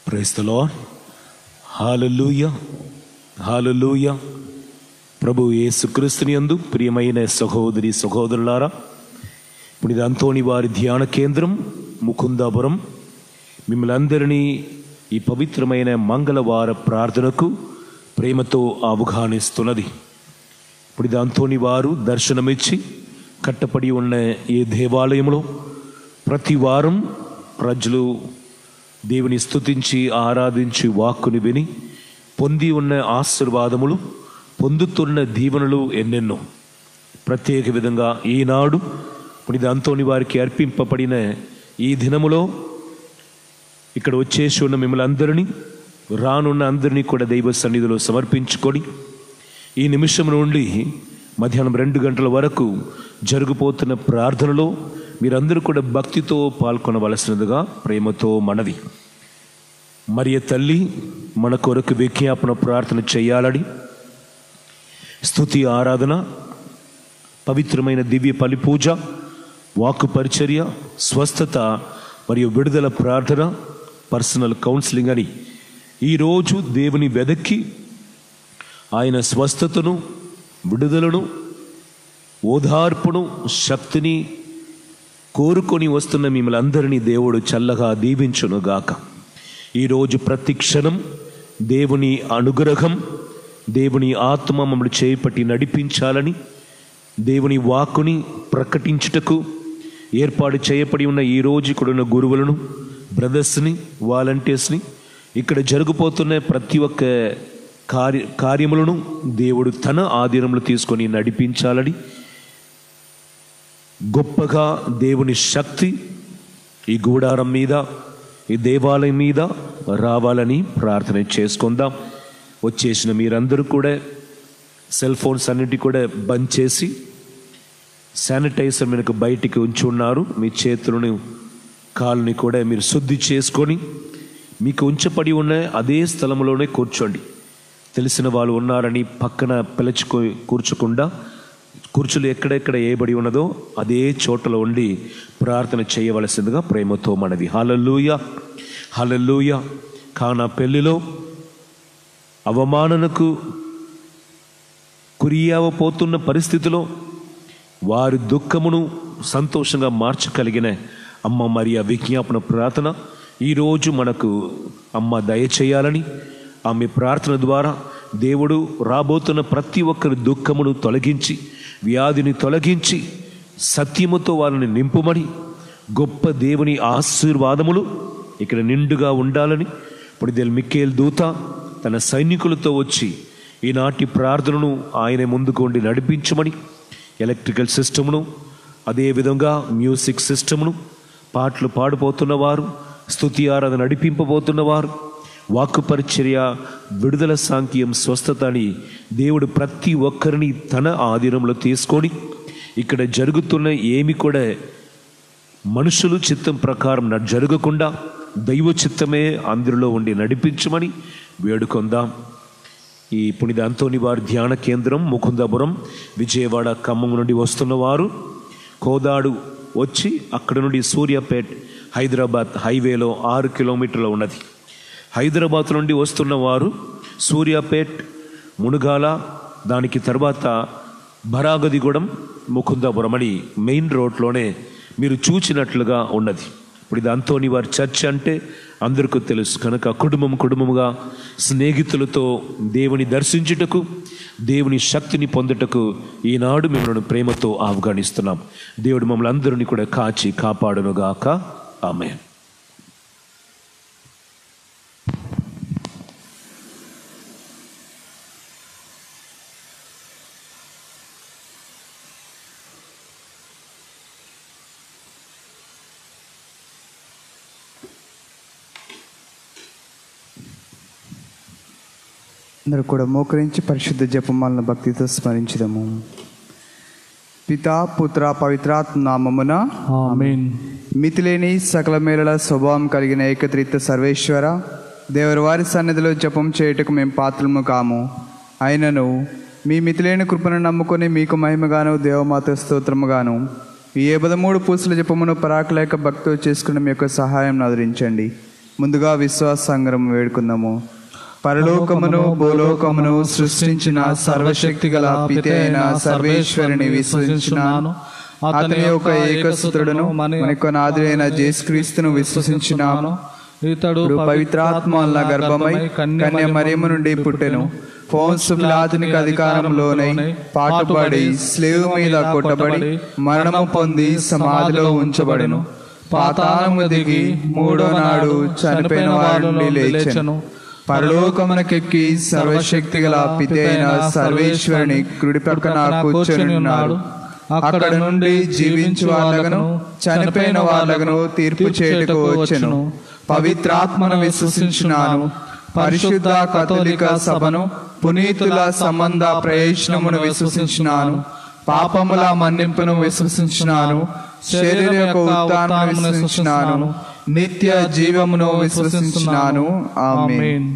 Price the lord హాలూయ హాలూయ ప్రభు యేసుక్రీస్తుని యందు ప్రియమైన సహోదరి సహోదరులారా ఇప్పుడు ఇది అంతోని వారి ధ్యాన కేంద్రం ముకుందాపురం మిమ్మల్ని అందరినీ ఈ పవిత్రమైన మంగళవార ప్రార్థనకు ప్రేమతో ఆహ్వానిస్తున్నది ఇప్పుడు ఇది అంతోని వారు దర్శనమిచ్చి కట్టపడి ఉన్న ఈ దేవాలయంలో ప్రతి వారం ప్రజలు దేవుని స్తుతించి ఆరాధించి వాక్కుని విని పొంది ఉన్న ఆశీర్వాదములు పొందుతున్న దీవెనలు ఎన్నెన్నో ప్రత్యేక విధంగా ఈనాడు పునిద అంతోని వారికి అర్పింపబడిన ఈ దినములో ఇక్కడ వచ్చేసి ఉన్న మిమ్మల్ని అందరినీ రానున్న అందరినీ కూడా దైవ సన్నిధిలో సమర్పించుకొని ఈ నిమిషం నుండి మధ్యాహ్నం రెండు గంటల వరకు జరుగుపోతున్న ప్రార్థనలో మీరందరూ కూడా భక్తితో పాల్గొనవలసినదిగా ప్రేమతో మనవి మరియ తల్లి మన కొరకు విజ్ఞాపన ప్రార్థన చేయాలని స్తుతి ఆరాధన పవిత్రమైన దివ్య పలి పూజ వాక్కు పరిచర్య స్వస్థత మరియు విడుదల ప్రార్థన పర్సనల్ కౌన్సిలింగ్ అని ఈరోజు దేవుని వెదక్కి ఆయన స్వస్థతను విడుదలను ఓదార్పును శక్తిని కోరుకొని వస్తున్న మిమ్మల్ని అందరినీ దేవుడు చల్లగా దీవించునుగాక ఈరోజు ప్రతి క్షణం దేవుని అనుగ్రహం దేవుని ఆత్మ మమ్మల్ని చేపట్టి నడిపించాలని దేవుని వాక్కుని ప్రకటించుటకు ఏర్పాటు చేయబడి ఉన్న ఈ రోజు ఇక్కడ ఉన్న గురువులను బ్రదర్స్ని వాలంటీర్స్ని ఇక్కడ జరుగుపోతున్న ప్రతి ఒక్క కార్య కార్యములను దేవుడు తన ఆధీనంలో తీసుకొని నడిపించాలని గొప్పగా దేవుని శక్తి ఈ గూడారం మీద ఈ దేవాలయం మీద రావాలని ప్రార్థన చేసుకుందాం వచ్చేసిన మీరందరూ కూడా సెల్ ఫోన్స్ అన్నిటి కూడా బంద్ చేసి శానిటైజర్ మీకు బయటికి ఉంచి ఉన్నారు మీ చేతులను కాళ్ళని కూడా మీరు శుద్ధి చేసుకొని మీకు ఉంచబడి ఉన్న అదే స్థలంలోనే కూర్చోండి తెలిసిన వాళ్ళు ఉన్నారని పక్కన పిలుచుకో కూర్చోకుండా కుర్చీలు ఎక్కడెక్కడ వేయబడి ఉన్నదో అదే చోటలో ఉండి ప్రార్థన చేయవలసిందిగా ప్రేమతో మనవి హలల్లుయ హలల్లుయ కానా పెళ్లిలో అవమాననకు కురియవపోతున్న పరిస్థితిలో వారి దుఃఖమును సంతోషంగా మార్చగలిగిన అమ్మ మరియ విజ్ఞాపన ప్రార్థన ఈరోజు మనకు అమ్మ దయచేయాలని ఆమె ప్రార్థన ద్వారా దేవుడు రాబోతున్న ప్రతి ఒక్కరి దుఃఖమును తొలగించి వ్యాధిని తొలగించి సత్యముతో వాళ్ళని నింపుమని గొప్ప దేవుని ఆశీర్వాదములు ఇక్కడ నిండుగా ఉండాలని ఇప్పుడు దేల్ మిక్కేల్ దూత తన సైనికులతో వచ్చి ఈనాటి ప్రార్థనను ఆయన ముందుకు ఉండి నడిపించమని ఎలక్ట్రికల్ సిస్టమ్ను అదేవిధంగా మ్యూజిక్ సిస్టమ్ను పాటలు పాడిపోతున్నవారు స్తుతి ఆరాధన నడిపింపబోతున్నవారు వాక్కు పరిచర్య విడుదల సాంఖ్యం స్వస్థత అని దేవుడు ప్రతి ఒక్కరిని తన ఆధీనంలో తీసుకొని ఇక్కడ జరుగుతున్న ఏమి కూడా మనుషులు చిత్తం ప్రకారం న- జరగకుండా దైవ చిత్తమే అందరిలో ఉండి నడిపించమని వేడుకొందాం ఈ పునిద అంతోని వారి ధ్యాన కేంద్రం ముకుందాపురం విజయవాడ ఖమ్మం నుండి వస్తున్నవారు కోదాడు వచ్చి అక్కడ నుండి సూర్యాపేట్ హైదరాబాద్ హైవేలో ఆరు కిలోమీటర్లు ఉన్నది హైదరాబాద్ నుండి వస్తున్న వారు సూర్యాపేట్ మునుగాల దానికి తర్వాత భరాగదిగూడెం ముకుందాపురం అని మెయిన్ రోడ్లోనే మీరు చూచినట్లుగా ఉన్నది ఇప్పుడు ఇది అంతోని వారి చర్చ్ అంటే అందరికీ తెలుసు కనుక కుటుంబం కుటుంబముగా స్నేహితులతో దేవుని దర్శించుటకు దేవుని శక్తిని పొందుటకు ఈనాడు మిమ్మల్ని ప్రేమతో ఆహ్వానిస్తున్నాం దేవుడు మమ్మల్ని అందరినీ కూడా కాచి కాపాడునుగాక ఆమె అందరూ కూడా మోకరించి పరిశుద్ధ జపమాలను భక్తితో స్మరించదము పితా పుత్ర పవిత్రాత్మ నామమున ఆమేన్ మితిలేని సకల మేళల స్వభావం కలిగిన ఏకత్రిత సర్వేశ్వర దేవరి వారి సన్నిధిలో జపం చేయుటకు మేము పాత్రము కాము అయినను మీ మితిలేని కృపను నమ్ముకొని మీకు మహిమగాను దేవమాత స్తోత్రముగాను ఈ ఏ పదమూడు పూసల జపమును పరాకలేక భక్తితో చేసుకున్న మీ యొక్క సహాయం ఆదరించండి ముందుగా విశ్వాస సంగ్రహం వేడుకుందాము పరలోకమును భూలోకమును సృష్టించిన సర్వశక్తి గల పితే అయిన సర్వేశ్వరుని విశ్వసించున్నాను అతని యొక్క ఏకసుతుడును మనకు నాదుడైన జేసుక్రీస్తును విశ్వసించున్నాను ఇతడు ఇప్పుడు పవిత్రాత్మ వల్ల గర్భమై కన్య మరియము నుండి పుట్టెను ఫోన్స్ ఆధునిక అధికారంలోనై పాటుపడి స్లేవ్ మీద కొట్టబడి మరణము పొంది సమాధిలో ఉంచబడెను పాతాళము దిగి మూడో నాడు చనిపోయిన వారి నుండి లేచెను పరలోకమునకెక్కి సర్వశక్తి గల పితే అయిన సర్వేశ్వరుని కుడి ప్రక్కన కూర్చొని ఉన్నాడు అక్కడ నుండి జీవించు వాళ్ళగను చనిపోయిన వాళ్ళగను తీర్పు చేటుకు వచ్చెను పవిత్రాత్మను విశ్వసించున్నాను పరిశుద్ధ కథోలిక సభను పునీతుల సంబంధ ప్రయోజనమును విశ్వసించున్నాను పాపముల మన్నింపును విశ్వసించున్నాను శరీర యొక్క ఉత్థానమును విశ్వసించున్నాను నిత్య జీవమును విశ్వసించున్నాను ఆమేన్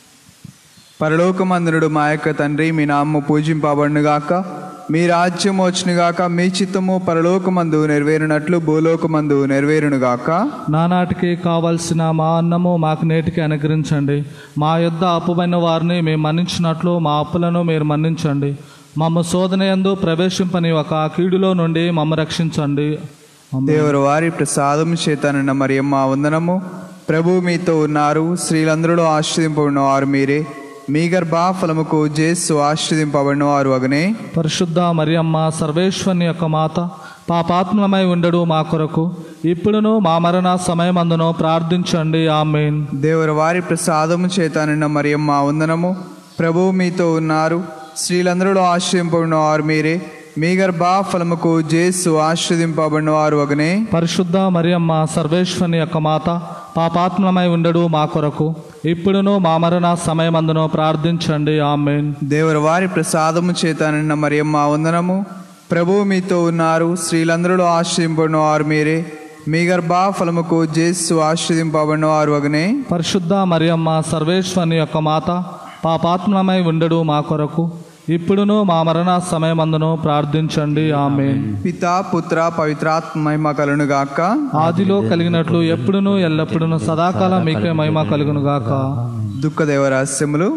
పరలోకమందునుడు మా యొక్క తండ్రి మీ నామము పూజింపబడునుగాక మీ రాజ్యం వచ్చునుగాక మీ చిత్తము పరలోకమందు నెరవేరునట్లు భూలోకమందు నెరవేరునుగాక నానాటికి కావలసిన మా అన్నము మాకు నేటికి అనుగ్రహించండి మా యొద్ద అప్పుమైన వారిని మేము మన్నించినట్లు మా అప్పులను మీరు మన్నించండి మమ్మ శోధన యందు ప్రవేశింపని ఒక కీడులో నుండి మమ్మ రక్షించండి ఆమేన్. దేవుడు వారి ప్రసాదం చేతనన్న మరియమ్మ వందనము ప్రభు మీతో ఉన్నారు స్త్రీలందరిలో ఆశ్రదింపబడిన వారు మీరే మీ గర్భ ఫలముకు జేసు ఆశ్రదింపబడిన వారు అగనే పరిశుద్ధ మరియమ్మ సర్వేశ్వరుని యొక్క మాత పాపాత్మలమై ఉండడు మా కొరకు ఇప్పుడును మా మరణ సమయమందును ప్రార్థించండి ఆమెన్ దేవుడు వారి ప్రసాదము చేతనన్న మరియమ్మ వందనము ప్రభు మీతో ఉన్నారు స్త్రీలందరిలో ఆశ్రయింపబడిన వారు మీరే మీ గర్భ ఫలముకు జేసు ఆశ్రదింపబడిన వారు అగనే పరిశుద్ధ మరియమ్మ సర్వేశ్వరుని యొక్క మాత పాపాత్మలమై ఉండడు మా కొరకు ఇప్పుడును మా మరణ సమయమందును ప్రార్థించండి ఆమెన్ దేవుడు వారి ప్రసాదము చేతనన్న మరియమ్మ వందనము ప్రభు మీతో ఉన్నారు స్త్రీలందరిలో ఆశ్రయింపబడిన వారు మీరే మీ గర్భ ఫలముకు జేసు ఆశ్రదింపబడిన వారు అగనే పరిశుద్ధ మరియమ్మ సర్వేశ్వరుని యొక్క మాత పాపాత్మలమై ఉండడు మా కొరకు ఇప్పుడును మా మరణ సమయమందును ప్రార్థించండి ఆమెన్ పితా పుత్ర పవిత్రాత్మ మహిమ కలును గాక ఆదిలో కలిగినట్లు ఎప్పుడును ఎల్లప్పుడును సదాకాలం మీకే మహిమ కలుగును గాక దుఃఖ దేవరహస్యములు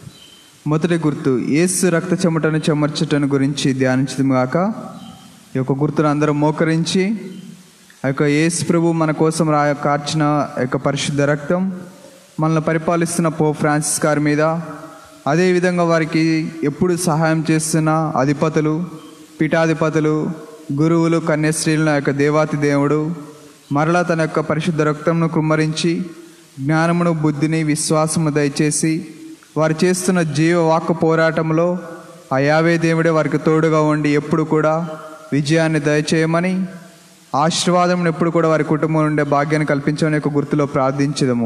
మొదటి గుర్తు యేసు రక్త చెమటను చెమర్చటను గురించి ధ్యానించదు గాక ఈ యొక్క గుర్తును అందరూ మోకరించి ఆ యొక్క యేసు ప్రభు మన కోసం రా కార్చిన ఆ యొక్క పరిశుద్ధ రక్తం మనల్ని పరిపాలిస్తున్న పో ఫ్రాన్సిస్ గారి మీద అదేవిధంగా వారికి ఎప్పుడు సహాయం చేస్తున్న అధిపతులు పీఠాధిపతులు గురువులు కన్యశ్రీలను ఆ యొక్క దేవాతి దేవుడు మరలా తన యొక్క పరిశుద్ధ రక్తంను కుమ్మరించి జ్ఞానమును బుద్ధిని విశ్వాసము దయచేసి వారు చేస్తున్న జీవ వాక్ పోరాటంలో ఆ యావే దేవుడే వారికి తోడుగా ఉండి ఎప్పుడు కూడా విజయాన్ని దయచేయమని ఆశీర్వాదం ఎప్పుడు కూడా వారి కుటుంబం ఉండే భాగ్యాన్ని కల్పించమని యొక్క గుర్తులో ప్రార్థించదము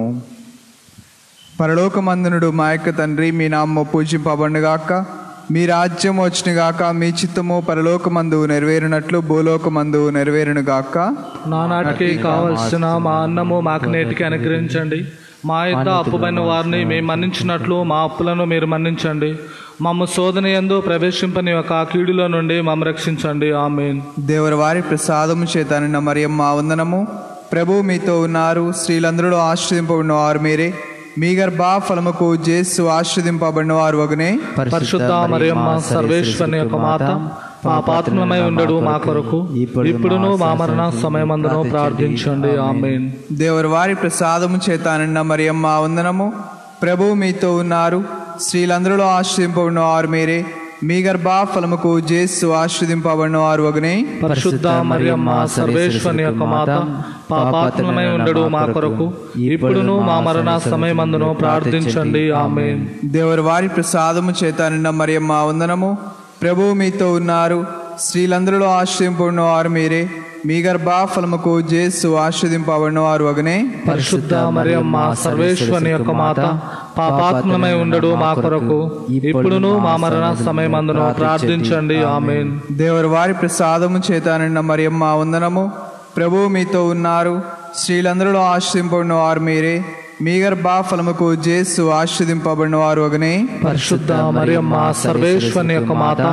పరలోకమందునుడు మా యొక్క తండ్రి మీ నామ పూజింపబడుగాక మీ రాజ్యం వచ్చినగాక మీ చిత్తము పరలోకమందు నెరవేరినట్లు భూలోకమందు నెరవేరునుగాక నానాటికి కావలసిన మా అన్నము మాకు నేటికి అనుగ్రహించండి మా యొక్క అప్పుపైన వారిని మేము మన్నించినట్లు మా అప్పులను మీరు మన్నించండి మమ్మ శోధన యందు ప్రవేశింపని ఒక కీడులో నుండి మమ్మ రక్షించండి ఆమెన్ దేవుని వారి ప్రసాదము చేతనన్న మరియమ్మ వందనము ప్రభు మీతో ఉన్నారు స్త్రీలందరిలో ఆశ్రదింపబడిన వారు మీరే మీ గర్భ ఫలముకు జేసు ఆశ్రదింపబడిన వారు వగనే పరిశుద్ధ మరియమ్మ సర్వేశ్వరుని యొక్క మాత పాపాత్మలమై ఉండడు మా కొరకు ఇప్పుడును మా మరణ సమయమందును ప్రార్థించండి ఆమెన్ దేవుని వారి ప్రసాదము చేతానన్న మరియమ్మ వందనము ప్రభు మీతో ఉన్నారు స్త్రీలందరిలో ఆశ్రదింపబడిన వారు మీరే మీ గర్భ ఫలముకు జేసు ఆశ్రదింపబడిన వారు వగనే పరిశుద్ధ మరియమ్మ సర్వేశ్వరుని యొక్క మాత పాపాత్మలమై ఉండడు మా కొరకు ఇప్పుడును మా మరణ సమయమందును ప్రార్థించండి ఆమెన్ దేవుని వారి ప్రసాదము చేతానన్న మరియమ్మ వందనము ప్రభు మీతో ఉన్నారు స్త్రీలందరిలో ఆశ్రయింపబడిన వారు మీరే మీ గర్భ ఫలముకు జేసు ఆశ్రదింపబడిన వారు వగనే పరిశుద్ధ మరియమ్మ సర్వేశ్వరుని యొక్క మాత పాపాత్మలమై ఉండడు మా కొరకు ఇప్పుడును మా మరణ సమయమందును ప్రార్థించండి ఆమెన్ దేవుని వారి ప్రసాదము చేతానన్న మరియమ్మ వందనము ప్రభు మీతో ఉన్నారు స్త్రీలందరిలో ఆశ్రయింపబడిన వారు మీరే మీ గర్భ ఫలముకు జేసు ఆశ్రదింపబడిన వారు వగనే పరిశుద్ధ మరియమ్మ సర్వేశ్వరుని యొక్క మాత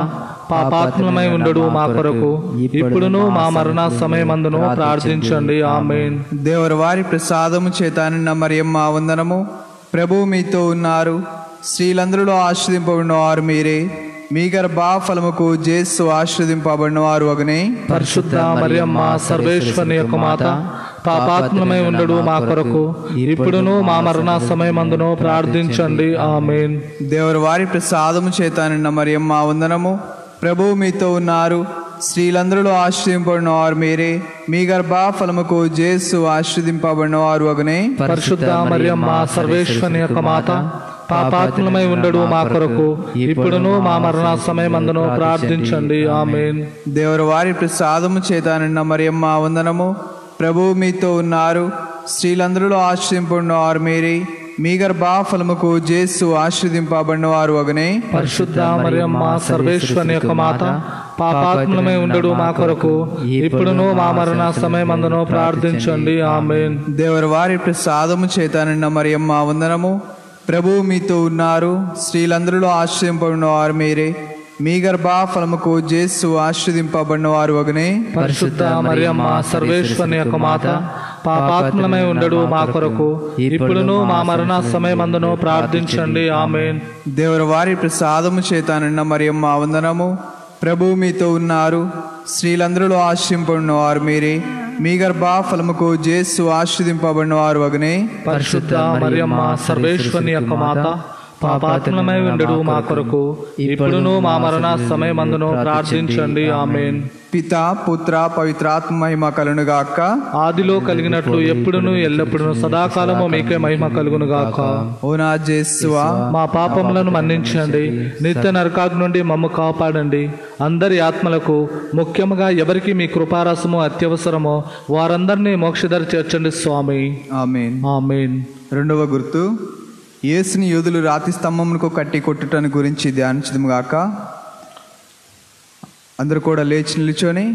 పాపాత్మలమై ఉండడు మా కొరకు ఇప్పుడును మా మరణ సమయమందును ప్రార్థించండి ఆమెన్ దేవరు వారి ప్రసాదము చేతానిన్న మరియమ్మ వందనము ప్రభు మీతో ఉన్నారు స్త్రీలందరిలో ఆశ్రదింపబడిన వారు మీరే మీ గర్భా ఫలముకు జేసు ఆశ్రదింపబడిన వారు అగనే పరిశుద్ధ మరియమ్మ సర్వేశ్వరుని యొక్క మాత పాపాత్మలమై ఉండడు మా కొరకు ఇప్పుడును మా మరణ సమయమందును ప్రార్థించండి ఆమెన్ దేవరు వారి ప్రసాదము చేతానిన్న మరియమ్మ వందనము ప్రభు మీతో ఉన్నారు స్త్రీలందరిలో ఆశ్రదింపబడిన వారు మీరే మీ గర్భా ఫలముకు జేసు ఆశ్రదింపబడిన వారు అగనే పరిశుద్ధ మరియమ్మ సర్వేశ్వరుని యొక్క మాత పాపాత్మలమై ఉండడు మా కొరకు ఇప్పుడును మా మరణ సమయమందును ప్రార్థించండి ఆమెన్ దేవరు వారి ప్రసాదము చేతానిన్న మరియమ్మ వందనము ప్రభు మీతో ఉన్నారు స్త్రీలందరిలో ఆశ్రయింపబడిన వారు మీరే మీ గర్భా ఫలముకు జేసు ఆశ్రదింపబడిన వారు అగనే పరిశుద్ధ మరియమ్మ సర్వేశ్వరుని యొక్క మాత పాపాత్మలమై ఉండడు మా కొరకు ఇప్పుడును మా మరణ సమయమందును ప్రార్థించండి ఆమెన్ దేవరు వారి ప్రసాదము చేతానిన్న మరియమ్మ వందనము ప్రభు మీతో ఉన్నారు స్త్రీలందరిలో ఆశ్రయింపబడిన వారు మీరే మీ గర్భా ఫలముకు జేసు ఆశ్రదింపబడిన వారు అగనే పరిశుద్ధ మరియమ్మ సర్వేశ్వరుని యొక్క మాత పాపాత్మలమై ఉండడు మా కొరకు ఇప్పుడును మా మరణ సమయమందును ప్రార్థించండి ఆమెన్ దేవరు వారి ప్రసాదము చేతానిన్న మరియమ్మ వందనము ప్రభు మీతో ఉన్నారు స్త్రీలందరిలో ఆశ్రయింపబడిన వారు మీరే మీ గర్భా ఫలముకు జేసు ఆశ్రదింపబడిన వారు అగనే పరిశుద్ధ మరియమ్మ సర్వేశ్వరుని యొక్క మాత పాపాత్మలమై ఉండడు మా కొరకు ఇప్పుడును మా మరణ సమయమందును ప్రార్థించండి ఆమెన్ పిత పుత్ర పవిత్రాత్మ మహిమ కలునుగాక ఆదిలో కలిగినట్లు ఎప్పుడును ఎల్లప్పుడూ సదాకాలము మీకే మహిమ కలుగును గాక ఓ నా జేసువా మా పాపములను మన్నించండి నిత్య నరకాగ్ నుండి మమ్ము కాపాడండి అందరి ఆత్మలకు ముఖ్యముగా ఎవరికి మీ కృపారసము అత్యవసరమో వారందరినీ మోక్షధర చేర్చండి స్వామి ఆమెన్ ఆమెన్ రెండవ గుర్తు యేసుని యోధులు రాతి స్తంభమునకు కట్టి కొట్టుటని గురించి ధ్యానించదుము గాక అందరూ కూడా లేచి నిల్చొని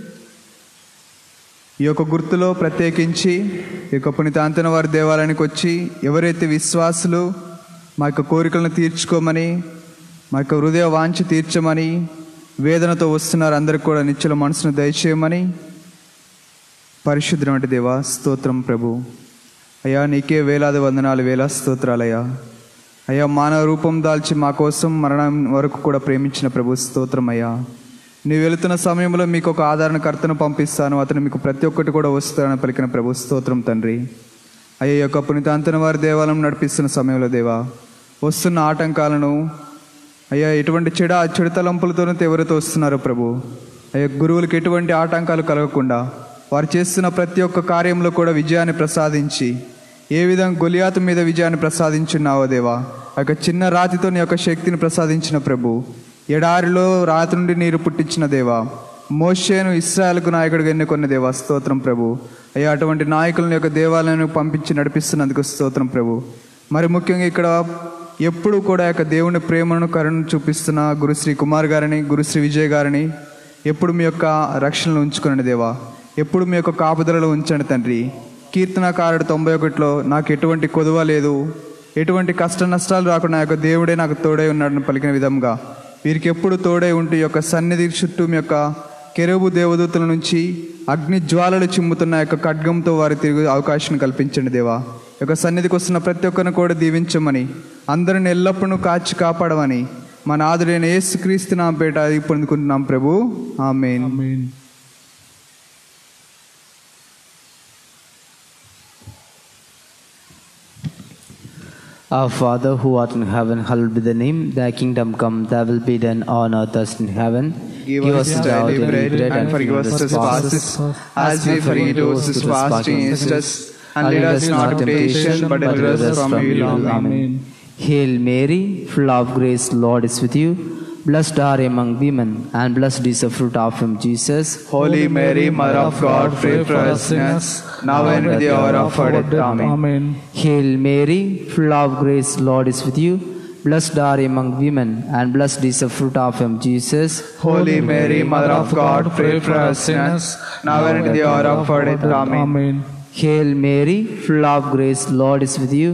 ఈ యొక్క గుర్తులో ప్రత్యేకించి ఈ యొక్క పునితాంతన వారి దేవాలయానికి వచ్చి ఎవరైతే విశ్వాసులు మా యొక్క కోరికలను తీర్చుకోమని మా యొక్క హృదయ వాంఛ తీర్చమని వేదనతో వస్తున్నారు అందరికి కూడా నిత్యుల మనసును దయచేయమని పరిశుద్ధమైన దేవా స్తోత్రం ప్రభు అయ్యా నీకే వేలాది వందనాలు వేల స్తోత్రాలయ్యా అయ్యా మానవ రూపం దాల్చి మా కోసం మరణం వరకు కూడా ప్రేమించిన ప్రభు స్తోత్రం అయ్యా నీ వెళుతున్న సమయంలో మీకు ఒక ఆదరణకర్తను పంపిస్తాను అతను మీకు ప్రతి ఒక్కటి కూడా వస్తానని పలికిన ప్రభు స్తోత్రం తండ్రి అయ్యా ఈ యొక్క పునితాంతన వారి దేవాలయం నడిపిస్తున్న సమయంలో దేవా వస్తున్న ఆటంకాలను అయ్యా ఎటువంటి చెడ చెడు తలంపులతోనూ ఎవరితో వస్తున్నారు ప్రభు అయ్యా గురువులకు ఎటువంటి ఆటంకాలు కలగకుండా వారు చేస్తున్న ప్రతి ఒక్క కార్యంలో కూడా విజయాన్ని ప్రసాదించి ఏ విధంగా గొలియాతు మీద విజయాన్ని ప్రసాదించున్నావో దేవా ఆ యొక్క చిన్న రాతితో నీ యొక్క శక్తిని ప్రసాదించిన ప్రభు ఎడారిలో రాతి నుండి నీరు పుట్టించిన దేవా మోషేను ఇస్రాయల్కు నాయకుడిగా ఎన్నుకున్న దేవా స్తోత్రం ప్రభు అయ్యా అటువంటి నాయకులను యొక్క దేవాలయాన్ని పంపించి నడిపిస్తున్నందుకు స్తోత్రం ప్రభు మరి ముఖ్యంగా ఇక్కడ ఎప్పుడు కూడా యొక్క దేవుని ప్రేమను కరుణను చూపిస్తున్న గురుశ్రీ కుమార్ గారిని గురుశ్రీ విజయ్ గారిని ఎప్పుడు మీ యొక్క రక్షణలో ఉంచుకునండి దేవా ఎప్పుడు మీ యొక్క కాపుదలలో ఉంచండి తండ్రి కీర్తనకారుడు తొంభై ఒకటిలో నాకు ఎటువంటి కొదువ లేదు ఎటువంటి కష్ట నష్టాలు రాకుండా నా యొక్క దేవుడే నాకు తోడై ఉన్నాడని పలికిన విధంగా వీరికి ఎప్పుడు తోడై ఉంటూ ఈ యొక్క సన్నిధి చుట్టూ మీ యొక్క కెరుబు దేవదూతల నుంచి అగ్ని జ్వాలలు చిమ్ముతున్న యొక్క ఖడ్గంతో వారి తిరిగి అవకాశం కల్పించండి దేవా ఈ యొక్క సన్నిధికి వస్తున్న ప్రతి ఒక్కరిని కూడా దీవించమని అందరిని ఎల్లప్పుడూ కాచి కాపాడమని మన ఆదుడైన యేసుక్రీస్తు నామ పేట అది పొందుకుంటున్నాం ప్రభు amen amen Our Father who art in heaven, hallowed be the name. Thy kingdom come, thy will be done on earth as in heaven. Give us daily bread and forgive us our trespasses, as we forgive those who trespass against us. And lead us not into temptation, but deliver us from evil. Amen. Hail Mary, full of grace, Lord is with you. Blessed are you among women, and blessed is the fruit of whom Jesus. Holy Mary, Mother of God, pray for us sinners, now and at the hour of our death. Amen. Amen Hail Mary, full of grace, Lord is with you. Blessed are you among women, and blessed is the fruit of whom Jesus. Holy Mary, Mother of God, pray for us sinners, now and at the hour of our death. Amen. Amen Hail Mary, full of grace, Lord is with you.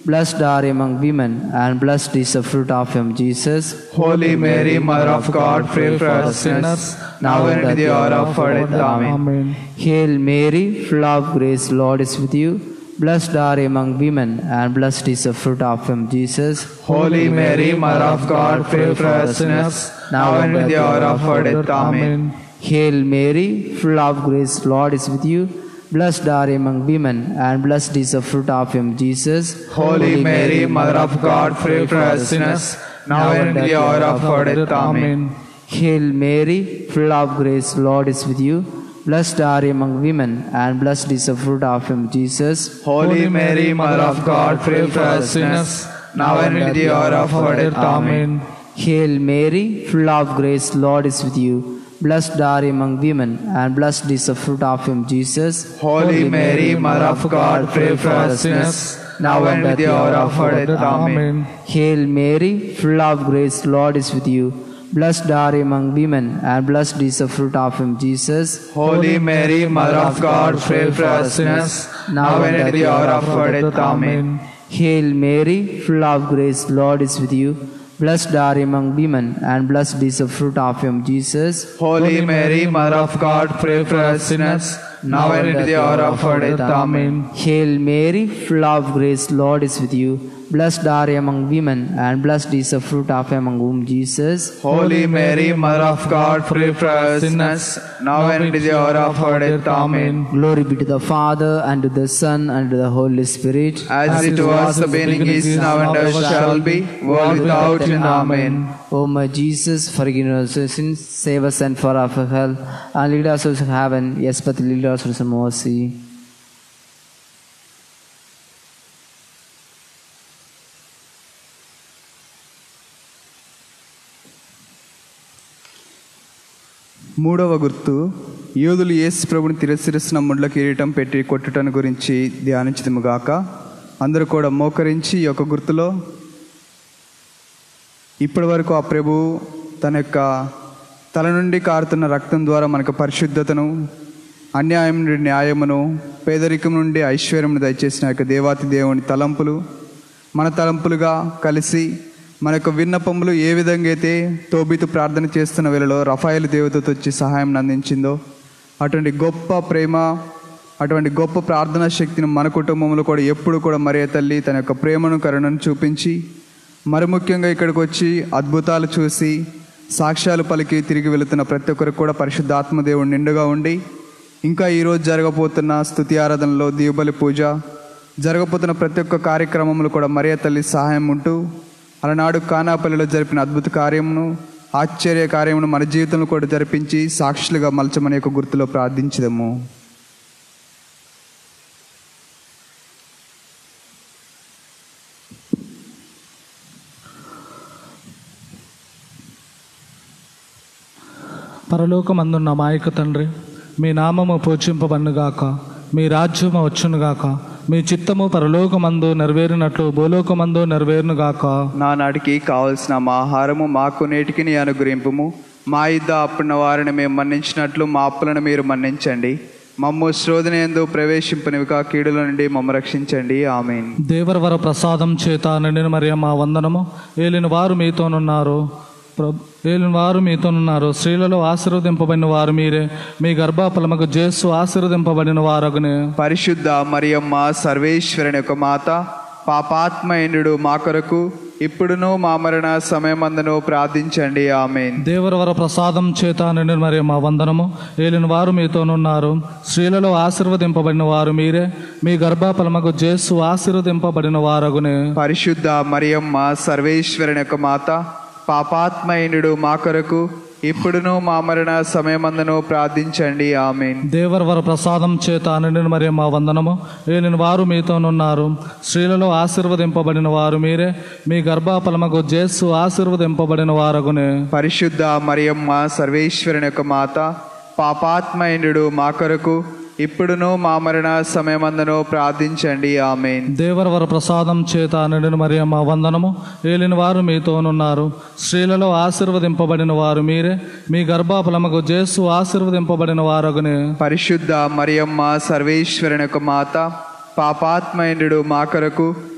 Blessed are among women, and blessed is the fruit of whom Jesus. Holy Mary, Mother of God, pray for us sinners, now and at the hour of our death. Amen. Amen. Hail Mary, full of grace, Lord is with you. Blessed are among women, and blessed is the fruit of whom Jesus. Holy Mary, Mother of God, pray for us sinners, now and at the hour of our death. Amen. Hail Mary, full of grace, Lord is with you. Blessed are among women, and blessed is the fruit of whom Jesus. Holy Mary, Mother of God, pray for us sinners, now and at the hour of our death. Amen. Hail Mary, full of grace, Lord is with you. Blessed are among women, and blessed is the fruit of whom Jesus. Holy Mary, Mother of God, pray for us sinners, now and at the hour of our death. Amen. Hail Mary, full of grace, Lord is with you. Blessed are among women, and blessed is the fruit of whom Jesus. Holy Mary, Mother of God, pray for us sinners, now and at the hour of our death. Amen. Hail Mary, full of grace, Lord is with you. Blessed are among women, and blessed is the fruit of whom Jesus. Holy Mary, Mother of God, pray for us sinners, now and at the hour of our death. Amen. Hail Mary, full of grace, Lord is with you. Blessed are among women, and blessed is the fruit of whom Jesus. Holy Mary, Mother of God, pray for us sinners, now and at the hour of our death. Amen. Hail Mary, full of grace, Lord is with you. Blessed are among women, and blessed is the fruit of among whom Jesus. Holy Mary, Mother of God, pray for us sinners, now and at the hour of our death. Amen. Glory be to the Father, and to the Son, and to the Holy Spirit. As it was the beginning, is now, and ever shall be, world without end. Amen. O my Jesus, forgive us our sins, save us and for our hell, and lead us to heaven. Yes, but lead us to mercy. మూడవ గుర్తు యోధులు యేసు ప్రభుని తిరస్కరిస్తున్న ముండ్ల కిరీటం పెట్టి కొట్టుటను గురించి ధ్యానించదుముగాక అందరూ కూడా మోకరించి ఈ యొక్క గుర్తులో ఇప్పటి వరకు ఆ ప్రభు తన యొక్క తల నుండి కారుతున్న రక్తం ద్వారా మనకు పరిశుద్ధతను అన్యాయం నుండి న్యాయమును పేదరికం నుండి ఐశ్వర్యమును దయచేసిన యొక్క దేవాతి దేవుని తలంపులు మన తలంపులుగా కలిసి మన యొక్క విన్నపములు ఏ విధంగా అయితే తోబితు ప్రార్థన చేస్తున్న వేళలో రఫాయిల్ దేవతతో వచ్చి సహాయం అందించిందో అటువంటి గొప్ప ప్రేమ అటువంటి గొప్ప ప్రార్థనా శక్తిని మన కుటుంబంలో కూడా ఎప్పుడు కూడా మరియ తల్లి తన యొక్క ప్రేమను కరుణను చూపించి మరి ముఖ్యంగా ఇక్కడికి వచ్చి అద్భుతాలు చూసి సాక్ష్యాలు పలికి తిరిగి వెళుతున్న ప్రతి ఒక్కరికి కూడా పరిశుద్ధాత్మ దేవుడు నిండుగా ఉండి ఇంకా ఈరోజు జరగబోతున్న స్థుతి ఆరాధనలో దీవబలి పూజ జరగబోతున్న ప్రతి ఒక్క కార్యక్రమంలో కూడా మరియ తల్లి సహాయం ఉంటూ అలనాడు కానాపల్లిలో జరిపిన అద్భుత కార్యమును ఆశ్చర్య కార్యమును మన జీవితంలో కూడా జరిపించి సాక్షులుగా మలచమని యొక్క గుర్తులో ప్రార్థించదము పరలోకమందున్న మాయక తండ్రి మీ నామము పూజింపబన్నుగాక మీ రాజ్యము వచ్చునుగాక మీ చిత్తము పరలోకమందు నెరవేరినట్లు భూలోకమందు నెరవేరునుగాక నానాటికి కావలసిన మా ఆహారము మాకు నేటికి నీ అనుగ్రహింపుము మా ఇద్ద అప్పున్న వారిని మేము మన్నించినట్లు మా అప్పులను మీరు మన్నించండి మమ్ము శోధన ఎందు ప్రవేశింపనివిక కీడుల నుండి మమ్మ రక్షించండి ఆమెన్ దేవరవర ప్రసాదం చేత నిండిన మరియ మా వందనము ఏలిన వారు మీతోనున్నారు ప్రభు ఏలిన వారు మీతోనున్నారు స్త్రీలలో ఆశీర్వదింపబడిన వారు మీరే మీ గర్భఫలముకు జేసు ఆశీర్వదింపబడిన వారగునే పరిశుద్ధ మరియమ్మ సర్వేశ్వరుని యొక్క మాత పాపాత్మయునుడు మా కొరకు ఇప్పుడును మా మరణ సమయమందును ప్రార్థించండి ఆమెన్ దేవరవర ప్రసాదం చేత నిండిన మరి మా వందనము ఏలిన వారు మీతోనున్నారు స్త్రీలలో ఆశీర్వదింపబడిన వారు మీరే మీ గర్భఫలముకు జేసు ఆశీర్వదింపబడిన వారగునే పరిశుద్ధ మరియమ్మ సర్వేశ్వరుని యొక్క మాత పాపాత్మయునుడు మా కొరకు ఇప్పుడును మా మరణ సమయమందును ప్రార్థించండి ఆమెన్ దేవరవర ప్రసాదం చేత నిండిన మరి మా వందనము ఏలిన వారు మీతోనున్నారు స్త్రీలలో ఆశీర్వదింపబడిన వారు మీరే మీ గర్భఫలముకు జేసు ఆశీర్వదింపబడిన వారగునే పరిశుద్ధ మరియమ్మ సర్వేశ్వరుని యొక్క మాత పాపాత్మయునుడు మా కొరకు ఇప్పుడును మా మరణ సమయమందును ప్రార్థించండి ఆమెన్ దేవరవర ప్రసాదం చేత నిండిన మరి మా వందనము ఏలిన వారు మీతోనున్నారు స్త్రీలలో ఆశీర్వదింపబడిన వారు మీరే మీ గర్భఫలముకు జేసు ఆశీర్వదింపబడిన వారగునే పరిశుద్ధ మరియమ్మ సర్వేశ్వరుని యొక్క మాత పాపాత్మయునుడు మా కొరకు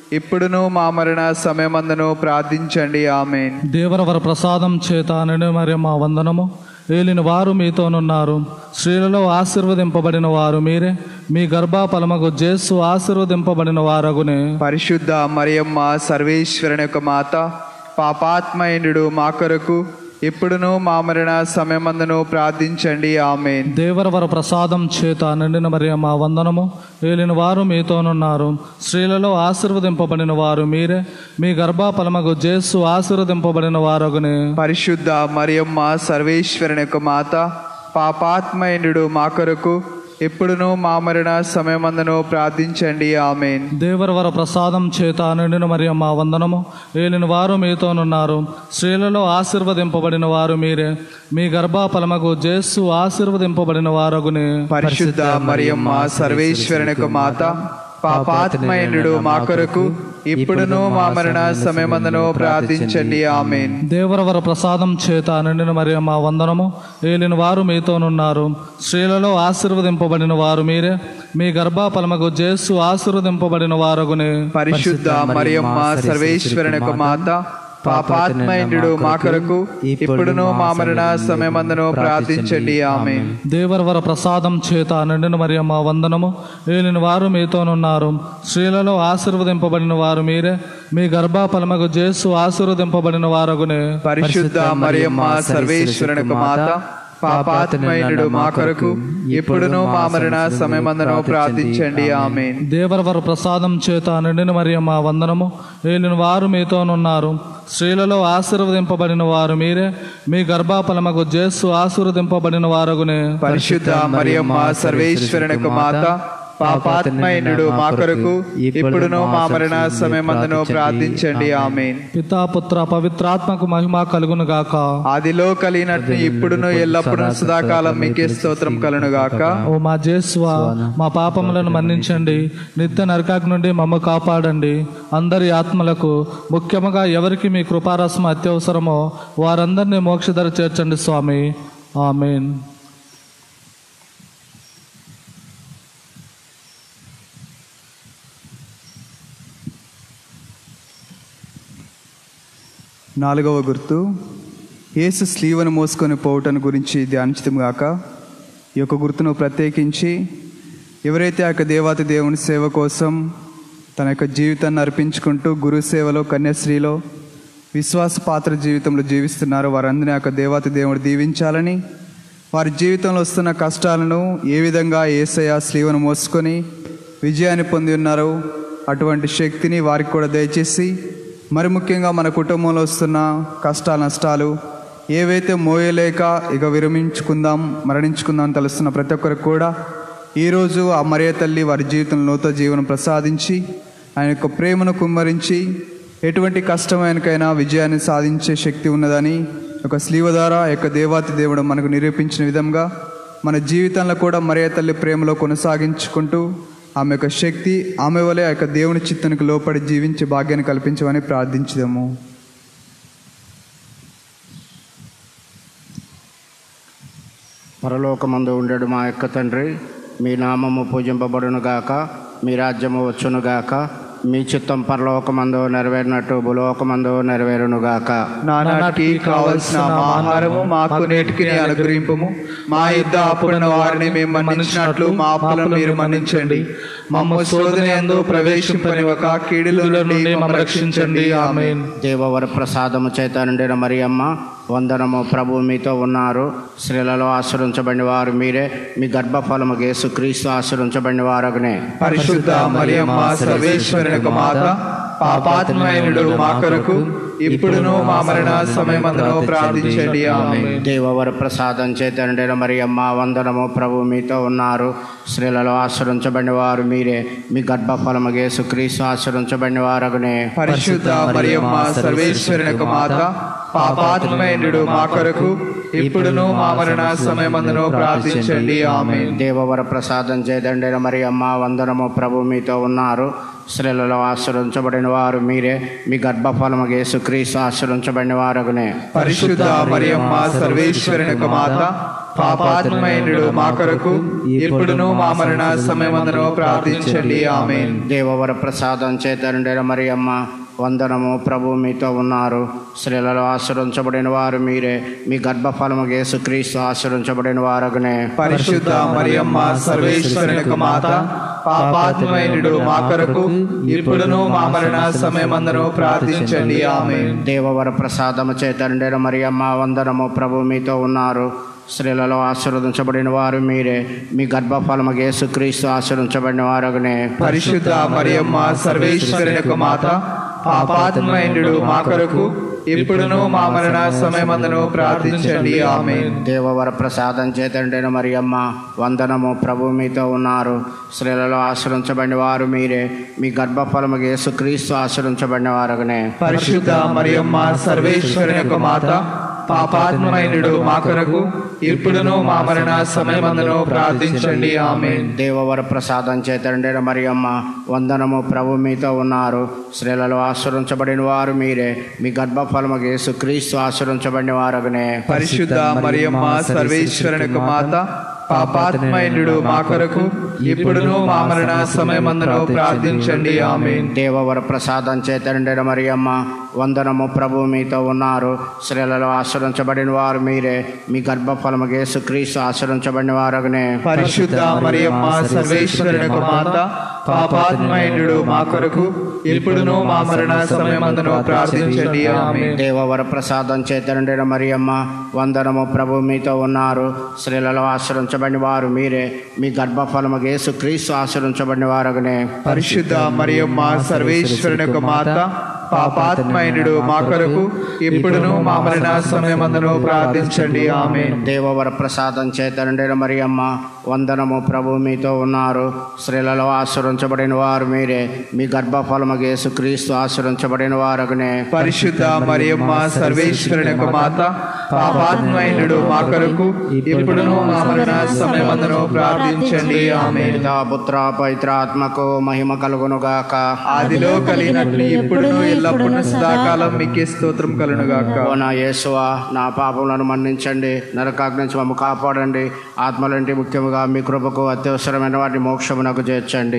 ఇప్పుడును మా మరణ సమయమందును ప్రార్థించండి ఆమెన్ దేవరవర ప్రసాదం చేత నిండు మరి మా వందనము ఏలిన వారు మీతోనున్నారు స్త్రీలలో ఆశీర్వదింపబడిన వారు మీరే మీ గర్భఫలమగు జేసు ఆశీర్వదింపబడిన వారగునే పరిశుద్ధ మరియమ్మ సర్వేశ్వరుని యొక్క మాత పాపాత్మయునుడు మా కొరకు ఇప్పుడును మా మరణ సమయమందును ప్రార్థించండి ఆమెన్ దేవరవర ప్రసాదం చేత నిండిన మరి మా వందనము ఏలిన వారు మీతోనున్నారు స్త్రీలలో ఆశీర్వదింపబడిన వారు మీరే మీ గర్భఫలమగు జేసు ఆశీర్వదింపబడిన వారగునే పరిశుద్ధ మరియమ్మ సర్వేశ్వరుని యొక్క మాత పాపాత్మయునుడు మా కొరకు ఇప్పుడును మా మరణ సమయమందును ప్రార్థించండి ఆమెన్ దేవరవర ప్రసాదం చేత నిండిన మరి మా వందనము ఏలిన వారు మీతోనున్నారు స్త్రీలలో ఆశీర్వదింపబడిన వారు మీరే మీ గర్భఫలమగు జేసు ఆశీర్వదింపబడిన వారగునే పరిశుద్ధ మరియమ్మ సర్వేశ్వరుని యొక్క మాత పాపాత్మయునుడు మా కొరకు ఇప్పుడును మా మరణ సమయమందును ప్రార్థించండి ఆమెన్ దేవరవర ప్రసాదం చేత నిండిన మరి మా వందనము ఏలిన వారు మీతోనున్నారు స్త్రీలలో ఆశీర్వదింపబడిన వారు మీరే మీ గర్భఫలమగు జేసు ఆశీర్వదింపబడిన వారగునే పరిశుద్ధ మరియమ్మ సర్వేశ్వరుని యొక్క మాత పాపాత్మయునుడు మా కొరకు ఇప్పుడును మా మరణ సమయమందును ప్రార్థించండి ఆమెన్ దేవరవర ప్రసాదం చేత నిండిన మరి మా వందనము ఏలిన వారు మీతోనున్నారు స్త్రీలలో ఆశీర్వదింపబడిన వారు మీరే మీ గర్భఫలమగు జేసు ఆశీర్వదింపబడిన వారగునే పరిశుద్ధ మరియమ్మ సర్వేశ్వరుని యొక్క మాత పాపాత్మయునుడు మా కొరకు ఇప్పుడును మా మరణ సమయమందును ప్రార్థించండి ఆమెన్ దేవరవర ప్రసాదం చేత నిండిన మరి మా వందనము ఏలిన వారు మీతోనున్నారు స్త్రీలలో ఆశీర్వదింపబడిన వారు మీరే మీ గర్భఫలమగు జేసు ఆశీర్వదింపబడిన వారగునే పరిశుద్ధ మరియమ్మ సర్వేశ్వరుని యొక్క మాత పాపాత్మయునుడు మా కొరకు ఇప్పుడును మా మరణ సమయమందును ప్రార్థించండి ఆమెన్ పితా పుత్ర పవిత్రాత్మకు మహిమ కలుగును గాక ఆదిలో కలిగినట్టు ఇప్పుడును ఎల్లప్పుడూ సదాకాలం మీకే స్తోత్రం కలను గాక ఓ మా జేస్వా మా పాపములను మన్నించండి నిత్య నరకాకు నుండి మమ్మ కాపాడండి అందరి ఆత్మలకు ముఖ్యముగా ఎవరికి మీ కృపారసం అత్యవసరమో వారందరినీ మోక్షధర చేర్చండి స్వామి ఆమెన్ నాలుగవ గుర్తు యేసు స్లీవను మోసుకొని పోవటం గురించి ధ్యానించడం గాక ఈ యొక్క గుర్తును ప్రత్యేకించి ఎవరైతే ఆ యొక్క దేవాతి దేవుని సేవ కోసం తన యొక్క జీవితాన్ని అర్పించుకుంటూ గురు సేవలో కన్యాశ్రీలో విశ్వాస పాత్ర జీవితంలో జీవిస్తున్నారో వారందరినీ ఆ యొక్క దేవాతి దేవుడు దీవించాలని వారి జీవితంలో వస్తున్న కష్టాలను ఏ విధంగా ఏసయ స్లీవను మోసుకొని విజయాన్ని పొంది ఉన్నారో అటువంటి శక్తిని వారికి కూడా దయచేసి మరి ముఖ్యంగా మన కుటుంబంలో వస్తున్న కష్టాలు నష్టాలు ఏవైతే మోయలేక ఇక విరమించుకుందాం మరణించుకుందాం అని తెలుస్తున్న ప్రతి ఒక్కరికి కూడా ఈరోజు ఆ మరియ తల్లి వారి జీవితంలో నూతన జీవనం ప్రసాదించి ఆయన యొక్క ప్రేమను కుమ్మరించి ఎటువంటి కష్టమైనకైనా విజయాన్ని సాధించే శక్తి ఉన్నదని ఒక స్లీవ ద్వారా ఆ యొక్క దేవాతి దేవుడు మనకు నిరూపించిన విధంగా మన జీవితంలో కూడా మరియ తల్లి ప్రేమలో కొనసాగించుకుంటూ ఆమె యొక్క శక్తి ఆమె వలె ఆ యొక్క దేవుని చిత్తనికి లోపడి జీవించే భాగ్యాన్ని కల్పించమని ప్రార్థించుదాము పరలోకమందు ఉండడు మా యొక్క తండ్రి మీ నామము పూజింపబడును గాక మీ రాజ్యము వచ్చును గాక మీ చిత్తం పరలోకమందు నెరవేరినట్టు భూలోకమందు నెరవేరును గాక నానాటికి కావలసిన మా ఆహారము మాకు నేటికి అనుగ్రహింపము మా యుద్ధ అప్పుడున్న వారిని మేము మన్నించినట్లు మా అప్పులను మీరు మన్నించండి మమ్మ శోధన ఎందు ప్రవేశింపని ఒక కీడుల నుండి మమ్మల్ని రక్షించండి ఆమెన్ దేవవర ప్రసాదము చేత నిండిన మరియమ్మ వందనము ప్రభు మీతో ఉన్నారు స్త్రీలలో ఆశ్రయించబడిన వారు మీరే మీ గర్భఫలము గేసు క్రీస్తు ఆశ్రయించబడిన వారగునే పరిశుద్ధ మరియమ్మ సర్వేశ్వరుని యొక్క మాత పాపాత్మయునుడు మా కొరకు ఇప్పుడును మా మరణ సమయమందును ప్రార్థించండి ఆమెన్ దేవవర ప్రసాదం చేత నిండిన మరియమ్మ వందనము ప్రభు మీతో ఉన్నారు స్త్రీలలో ఆశ్రయించబడిన వారు మీరే మీ గర్భఫలము గేసు క్రీస్తు ఆశ్రయించబడిన వారగునే పరిశుద్ధ మరియమ్మ సర్వేశ్వరుని యొక్క మాత పాపాత్మయునుడు మా కొరకు ఇప్పుడును మా మరణ సమయమందును ప్రార్థించండి ఆమెన్ దేవవర ప్రసాదం చేదండిన మరి అమ్మ వందనము ప్రభు మీతో ఉన్నారు స్త్రీలలో ఆశ్రయించబడిన వారు మీరే మీ గర్భఫలము గేసు క్రీస్తు ఆశ్రయించబడిన వారగునే పరిశుద్ధ మరియమ్మ సర్వేశ్వరుని యొక్క మాత పాపాత్మైనుడు మా కొరకు ఇప్పుడును మా మరణ సమయమందును ప్రార్థించండి ఆమెన్ దేవవర ప్రసాదం చేతనుండిన మరియమ్మ వందనము ప్రభు మీతో ఉన్నారు స్త్రీలలో ఆశ్రయించబడిన వారు మీరే మీ గర్భఫలము యేసుక్రీస్తు ఆశ్రయించబడిన వారగునే పరిశుద్ధ మరియమ్మ సర్వేశ్వరునికి మాత పాపాత్మైనుడు మా కొరకు ఇప్పుడును మా మరణ సమయమందును ప్రార్థించండి ఆమెన్ దేవవర ప్రసాదము చేతండిన మరియమ్మ వందనము ప్రభు మీతో ఉన్నారు స్త్రీలలో ఆశీర్వదించబడిన వారు మీరే మీ గర్భఫలము యేసుక్రీస్తు ఆశీర్వించబడిన వారగునే పరిశుద్ధ మరియమ్మ సర్వేశ్వరునికి మాత పాపాత్మైనుడు మా కొరకు ఇప్పుడును మా మరణ సమయమందును ప్రార్థించండి ఆమెన్ దేవవర ప్రసాదం చేతండిన మరియమ్మ వందనము ప్రభు మీతో ఉన్నారు స్త్రీలలో ఆశ్రయించబడిన వారు మీరే మీ గర్భఫలము యేసుక్రీస్తు ఆశ్రయించబడిన వారగునే పరిశుద్ధ మరియమ్మ సర్వేశ్వరునికి మాత పాపాత్మైనుడు మా కొరకు ఇప్పుడును మా మరణ సమయమందును ప్రార్థించండి ఆమెన్ దేవవర ప్రసాదం చేతండిన మరియమ్మ వందనము ప్రభు మీతో ఉన్నారు స్త్రీలలో ఆశ్రయించబడిన వారు మీరే మీ గర్భఫలము యేసుక్రీస్తు ఆశ్రయించబడిన వారగునే పరిశుద్ధ మరియమ్మ సర్వేశ్వరునికి మాత పాపాత్మైనుడు మా కొరకు ఇప్పుడును మా మరణ సమయమందును ప్రార్థించండి ఆమెన్ దేవవర ప్రసాదం చేతండిన మరియమ్మ వందనము ప్రభు మీతో ఉన్నారు స్త్రీలలో ఆశ్రయించబడిన వారు మీరే మీ గర్భఫలము యేసుక్రీస్తు ఆశ్రయించబడిన వారగునే పరిశుద్ధ మరియమ్మ సర్వేశ్వరునికి మాత పాపాత్మైనుడు మా కొరకు ఇప్పుడును మా మరణ సమయమందును ప్రార్థించండి ఆమెన్ దేవవర ప్రసాదం చేతండిన మరియమ్మ వందనము ప్రభు మీతో ఉన్నారు స్త్రీలలో ఆశ్రయించబడిన వారు మీరే మీ గర్భఫలము యేసుక్రీస్తు ఆశ్రయించబడిన వారగునే పరిశుద్ధ మరియమ్మ సర్వేశ్వరునికి మాత పాపాత్మైనుడు మా కొరకు ఇప్పుడును మా మరణ సమయమందును ప్రార్థించండి ఆమెన్ దేవవర ప్రసాదం చేతండిన మరియమ్మ వందనము ప్రభు మీతో ఉన్నారు స్త్రీలలో ఆశ్రయించబడిన వారు మీరే మీ గర్భఫలము యేసుక్రీస్తు ఆశ్రయించబడిన వారగునే పరిశుద్ధ మరియమ్మ సర్వేశ్వరునికి మాత పాపాత్మైనుడు మా కొరకు ఇప్పుడును మా మరణ సమయమందును ప్రార్థించండి ఆమెన్ పితా పుత్ర పవిత్ర ఆత్మకు మహిమ కలుగునుగాక ఆదిలో కలిగినట్లు ఇప్పుడును ఎల్లప్పుడూ సదాకాలం మీకే స్తోత్రం కలునుగాక ఓ నా యేసువా నా పాపములను మన్నించండి నరకాగ్ని నుంచి మమ్మ కాపాడండి ఆత్మలంటి ముఖ్యముగా మీ కృపకు అత్యవసరమైన వాటిని మోక్షమునకు చేర్చండి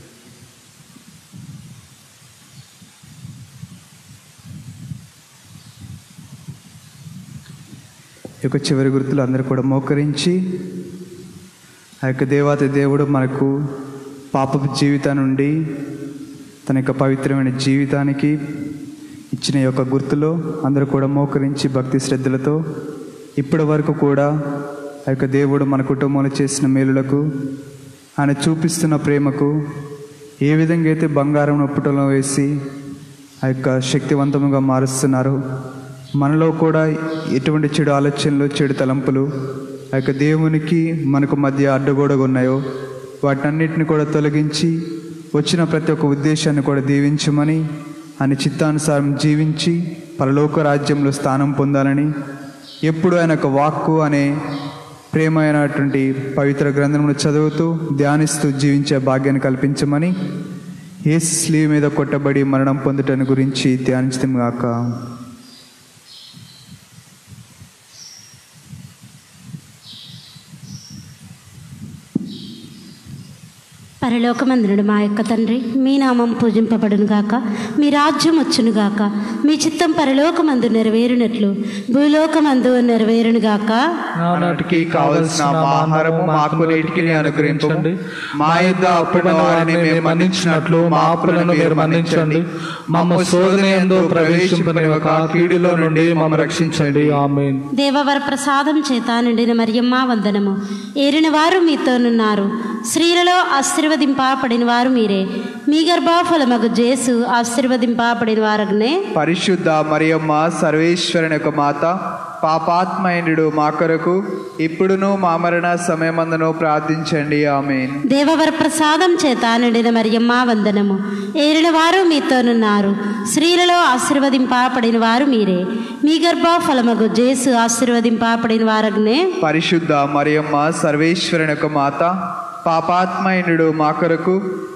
ఈ యొక్క చివరి గుర్తులు అందరూ కూడా మోకరించి ఆ యొక్క దేవాతి దేవుడు మనకు పాపపు జీవితం నుండి తన యొక్క పవిత్రమైన జీవితానికి ఇచ్చిన ఈ యొక్క గుర్తులో అందరూ కూడా మోకరించి భక్తి శ్రద్ధలతో ఇప్పటి వరకు కూడా ఆ యొక్క దేవుడు మన కుటుంబంలో చేసిన మేలులకు ఆయన చూపిస్తున్న ప్రేమకు ఏ విధంగా అయితే బంగారం నొప్పుటలో వేసి ఆ యొక్క శక్తివంతముగా మారుస్తున్నారు మనలో కూడా ఎటువంటి చెడు ఆలోచనలు చెడు తలంపులు ఆ యొక్క దేవునికి మనకు మధ్య అడ్డుగోడగా ఉన్నాయో వాటన్నిటిని కూడా తొలగించి వచ్చిన ప్రతి ఒక్క ఉద్దేశాన్ని కూడా దీవించమని ఆయన చిత్తానుసారం జీవించి పరలోక రాజ్యంలో స్థానం పొందాలని ఎప్పుడు ఆయన యొక్క వాక్కు అనే ప్రేమైనటువంటి పవిత్ర గ్రంథమును చదువుతూ ధ్యానిస్తూ జీవించే భాగ్యాన్ని కల్పించమని ఏ స్లీవ్ మీద కొట్టబడి మరణం పొందుటని గురించి ధ్యానించడం గాక పరలోకమందునుడు మా యొక్క తండ్రి మీ నామం పూజింపబడును గాక మీ రాజ్యం వచ్చును గాక మీ చిత్తం పరలోకమందు నెరవేరునట్లు భూలోకమందు నెరవేరును గాక నాటికి కావలసిన మా ఆహారము మాకు నేటికి అనుగ్రహించండి మా యొద్ద అప్పుడైన వారిని మేము మన్నించినట్లు మా అప్పులను మీరు మన్నించండి మమ్మ శోధన ఎందు ప్రవేశింపని ఒక కీడులో నుండి మమ్మ రక్షించండి ఆమెన్ దేవవర ప్రసాదం చేత నిండిన మరియమ్మ వందనము ఏరిన వారు మీతోనున్నారు స్త్రీలలో ఆశీర్వదింపబడిన వారు మీరే మీ గర్భఫలమగు జేసు ఆశీర్వదింపబడిన వారనే పరిశుద్ధ మరియమ్మ సర్వేశ్వరుని యొక్క మాత పాపాత్మైనుడు మా కొరకు ఇప్పుడును మా మరణ సమయమందును ప్రార్థించండి ఆమెన్ దేవవర ప్రసాదం చేత నిండిన మరియమ్మ వందనము ఏరిన వారు మీతోనున్నారు స్త్రీలలో ఆశీర్వదింపబడిన వారు మీరే మీ గర్భఫలమగు జేసు ఆశీర్వదింపబడిన వారనే పరిశుద్ధ మరియమ్మ సర్వేశ్వరుని యొక్క మాత పాపాత్మైనుడు మా కొరకు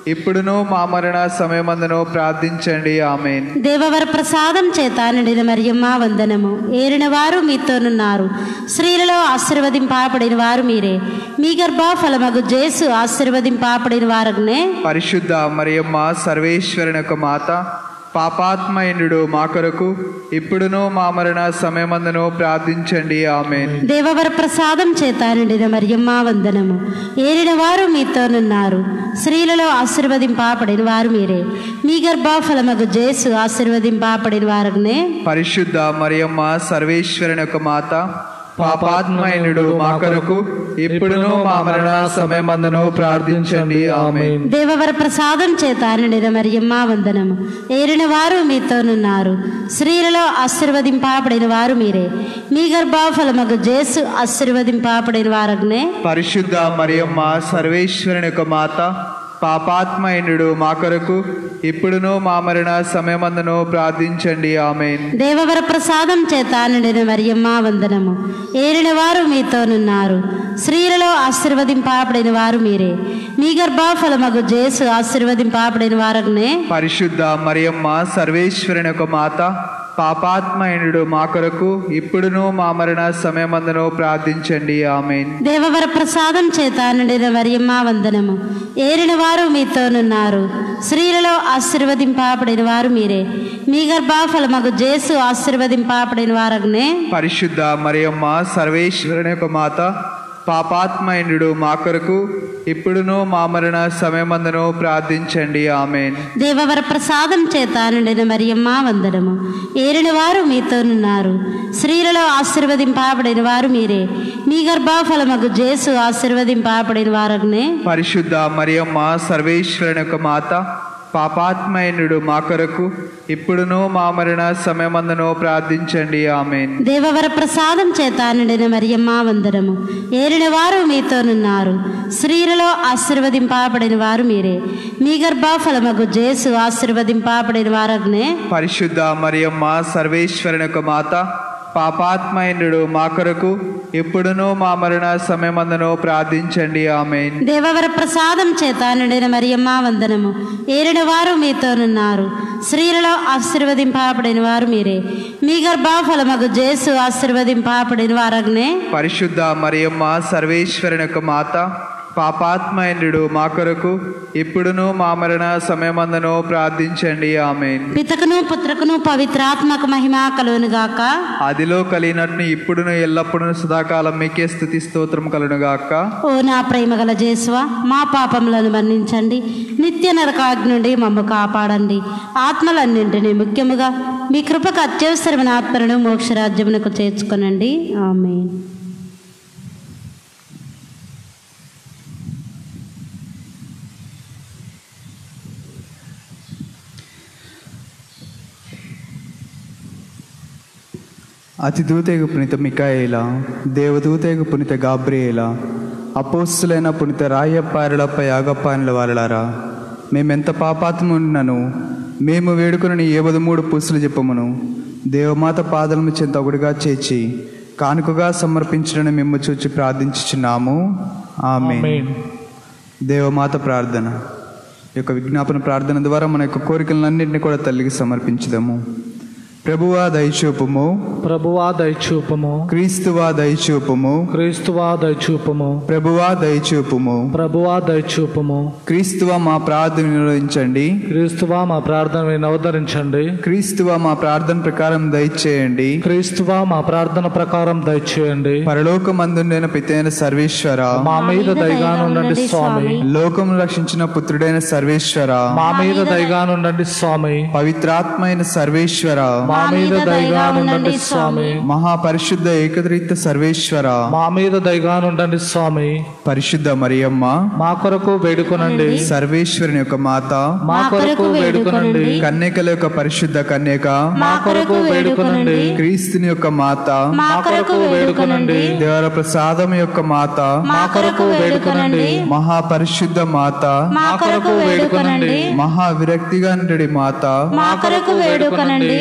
ఇప్పుడును మా మరణ సమయమందును ప్రార్థించండి ఆమెన్ దేవవర ప్రసాదం చేత నిండిన మరియమ్మ వందనము ఏరిన వారు మీతోనున్నారు స్త్రీలలో ఆశీర్వదింపబడిన వారు మీరే మీ గర్భఫలమగు జేసు ఆశీర్వదింపబడిన వారనే పరిశుద్ధ మరియమ్మ సర్వేశ్వరుని యొక్క మాత పాపాత్మయునుడు మా కొరకు ఇప్పుడును మా మరణ సమయమందును ప్రార్థించండి ఆమెన్ దేవవర ప్రసాదం చేత నిండిన మరియమ్మ వందనము ఏరిన వారు మీతోనున్నారు స్త్రీలలో ఆశీర్వదింపబడిన వారు మీరే మీ గర్భఫలమగు జేసు ఆశీర్వదింపబడిన వారనే పరిశుద్ధ మరియమ్మ సర్వేశ్వరుని యొక్క మాత పాపాత్మయునుడు మా కొరకు ఇప్పుడును మా మరణ సమయమందును ప్రార్థించండి ఆమెన్ దేవవర ప్రసాదం చేత నిండిన మరియమ్మ వందనము ఏరిన వారు మీతోనున్నారు స్త్రీలలో ఆశీర్వదింపబడిన వారు మీరే మీ గర్భఫలమగు జేసు ఆశీర్వదింపబడిన వారనే పరిశుద్ధ మరియమ్మ సర్వేశ్వరుని యొక్క మాత పాపాత్మయునుడు మా కొరకు ఇప్పుడును మా మరణ సమయమందును ప్రార్థించండి ఆమెన్ దేవవర ప్రసాదం చేత నిండిన మరియమ్మ వందనము ఏరిన వారు మీతోనున్నారు స్త్రీలలో ఆశీర్వదింపబడిన వారు మీరే మీ గర్భఫలమగు జేసు ఆశీర్వదింపబడిన వారనే పరిశుద్ధ మరియమ్మ సర్వేశ్వరుని యొక్క మాత పాపాత్మయునుడు మా కొరకు ఇప్పుడును మా మరణ సమయమందును ప్రార్థించండి ఆమెన్ దేవవర ప్రసాదం చేత నిండిన మరియమ్మ వందనము ఏరిన వారు మీతోనున్నారు స్త్రీలలో ఆశీర్వదింపబడిన వారు మీరే మీ గర్భఫలమగు జేసు ఆశీర్వదింపబడిన వారనే పరిశుద్ధ మరియమ్మ సర్వేశ్వరుని యొక్క మాత పాపాత్మయునుడు మా కొరకు ఇప్పుడును మా మరణ సమయమందును ప్రార్థించండి ఆమెన్ దేవవర ప్రసాదం చేత నిండిన మరియమ్మ వందనము ఏరిన వారు మీతోనున్నారు స్త్రీలలో ఆశీర్వదింపబడిన వారు మీరే మీ గర్భఫలమగు జేసు ఆశీర్వదింపబడిన వారనే పరిశుద్ధ మరియమ్మ సర్వేశ్వరుని యొక్క మాత పాపాత్మయునుడు మా కొరకు ఇప్పుడును మా మరణ సమయమందును ప్రార్థించండి ఆమెన్ దేవవర ప్రసాదం చేత నిండిన మరియమ్మ వందనము ఏరిన వారు మీతోనున్నారు స్త్రీలలో ఆశీర్వదింపబడిన వారు మీరే మీ గర్భఫలమగు జేసు ఆశీర్వదింపబడిన వారనే పరిశుద్ధ మరియమ్మ సర్వేశ్వరుని యొక్క మాత పాపాత్మయునుడు మా కొరకు ఇప్పుడును మా మరణ సమయమందును ప్రార్థించండి ఆమెన్ దేవవర ప్రసాదం చేత నిండిన మరియమ్మ వందనము ఏరిన వారు మీతోనున్నారు స్త్రీలలో ఆశీర్వదింపబడిన వారు మీరే మీ గర్భఫలమగు జేసు ఆశీర్వదింపబడిన వారనే పరిశుద్ధ మరియమ్మ సర్వేశ్వరుని యొక్క మాత పాపాత్మయునుడు మా కొరకు ఇప్పుడును మా మరణ సమయమందును ప్రార్థించండి ఆమెన్ పితకును పుత్రకును పవిత్రాత్మక మహిమ కలును గాక ఆదిలో కలిగినట్టు ఇప్పుడును ఎల్లప్పుడూ సదాకాలం మీకే స్థుతి స్తోత్రం కలునుగాక ఓ నా ప్రేమ గల జేసువ మా పాపములను మన్నించండి నిత్య నరకాగ్ని నుండి మమ్మ కాపాడండి ఆత్మలన్నింటినీ ముఖ్యముగా మీ కృపకు అత్యవసరమైన ఆత్మలను మోక్షరాజ్యమునకు చేర్చుకొనండి ఆమె అతి దూతేగు పునిత మికాయేల దేవదూతేగు పునిత గాబ్రియేల అపోస్తులైన పునిత రాయప్పారులపై యాగప్పానుల వారలారా మేమెంత పాపాత్మున్నను మేము వేడుకుని ఏ మూడు పూసలు చెప్పమును దేవమాత పాదలము చెంత ఒకటిగా చేర్చి కానుకగా సమర్పించడని మేము చూచి ప్రార్థించుచున్నాము ఆమె ఆమేన్. దేవమాత ప్రార్థన ఈ యొక్క విజ్ఞాపన ప్రార్థన ద్వారా మన యొక్క కోరికలన్నింటినీ కూడా తల్లికి సమర్పించుదాము ప్రభువా దయచూపుము ప్రభువా దయచూపము క్రీస్తువా దయచూపుము క్రీస్తువా దయచూపము ప్రభువా దయచూపుము ప్రభువా దయచూపము క్రీస్తువా మా ప్రార్థన నిర్వహించండి క్రీస్తువా మా ప్రార్థన వినవదరించండి క్రీస్తువా మా ప్రార్థన ప్రకారం దయచేయండి క్రీస్తువా మా ప్రార్థన ప్రకారం దయచేయండి పరలోకమందుండైన పితైన సర్వేశ్వర మా మీద దయగానుండండి స్వామి లోకము రక్షించిన పుత్రుడైన సర్వేశ్వర మా మీద దయగానుండండి స్వామి పవిత్రాత్మైన సర్వేశ్వర మా మీద దయగానుండండి స్వామి మహాపరిశుద్ధ ఏకద్రీత సర్వేశ్వర మా మీద దయగానుండండి స్వామి పరిశుద్ధ మరియమ్మ మా కొరకు వేడుకొనండి సర్వేశ్వరుని యొక్క మాత మా కొరకు వేడుకొనండి కన్యకల యొక్క పరిశుద్ధ కన్యక మా కొరకు వేడుకొనండి క్రీస్తుని యొక్క మాత మా కొరకు వేడుకొనండి దేవర ప్రసాదం యొక్క మాత మా కొరకు వేడుకొనండి మహాపరిశుద్ధ మాత మా కొరకు వేడుకొనండి మహా విరక్తిగా నుండి మాత మా కొరకు వేడుకొనండి నిర్మల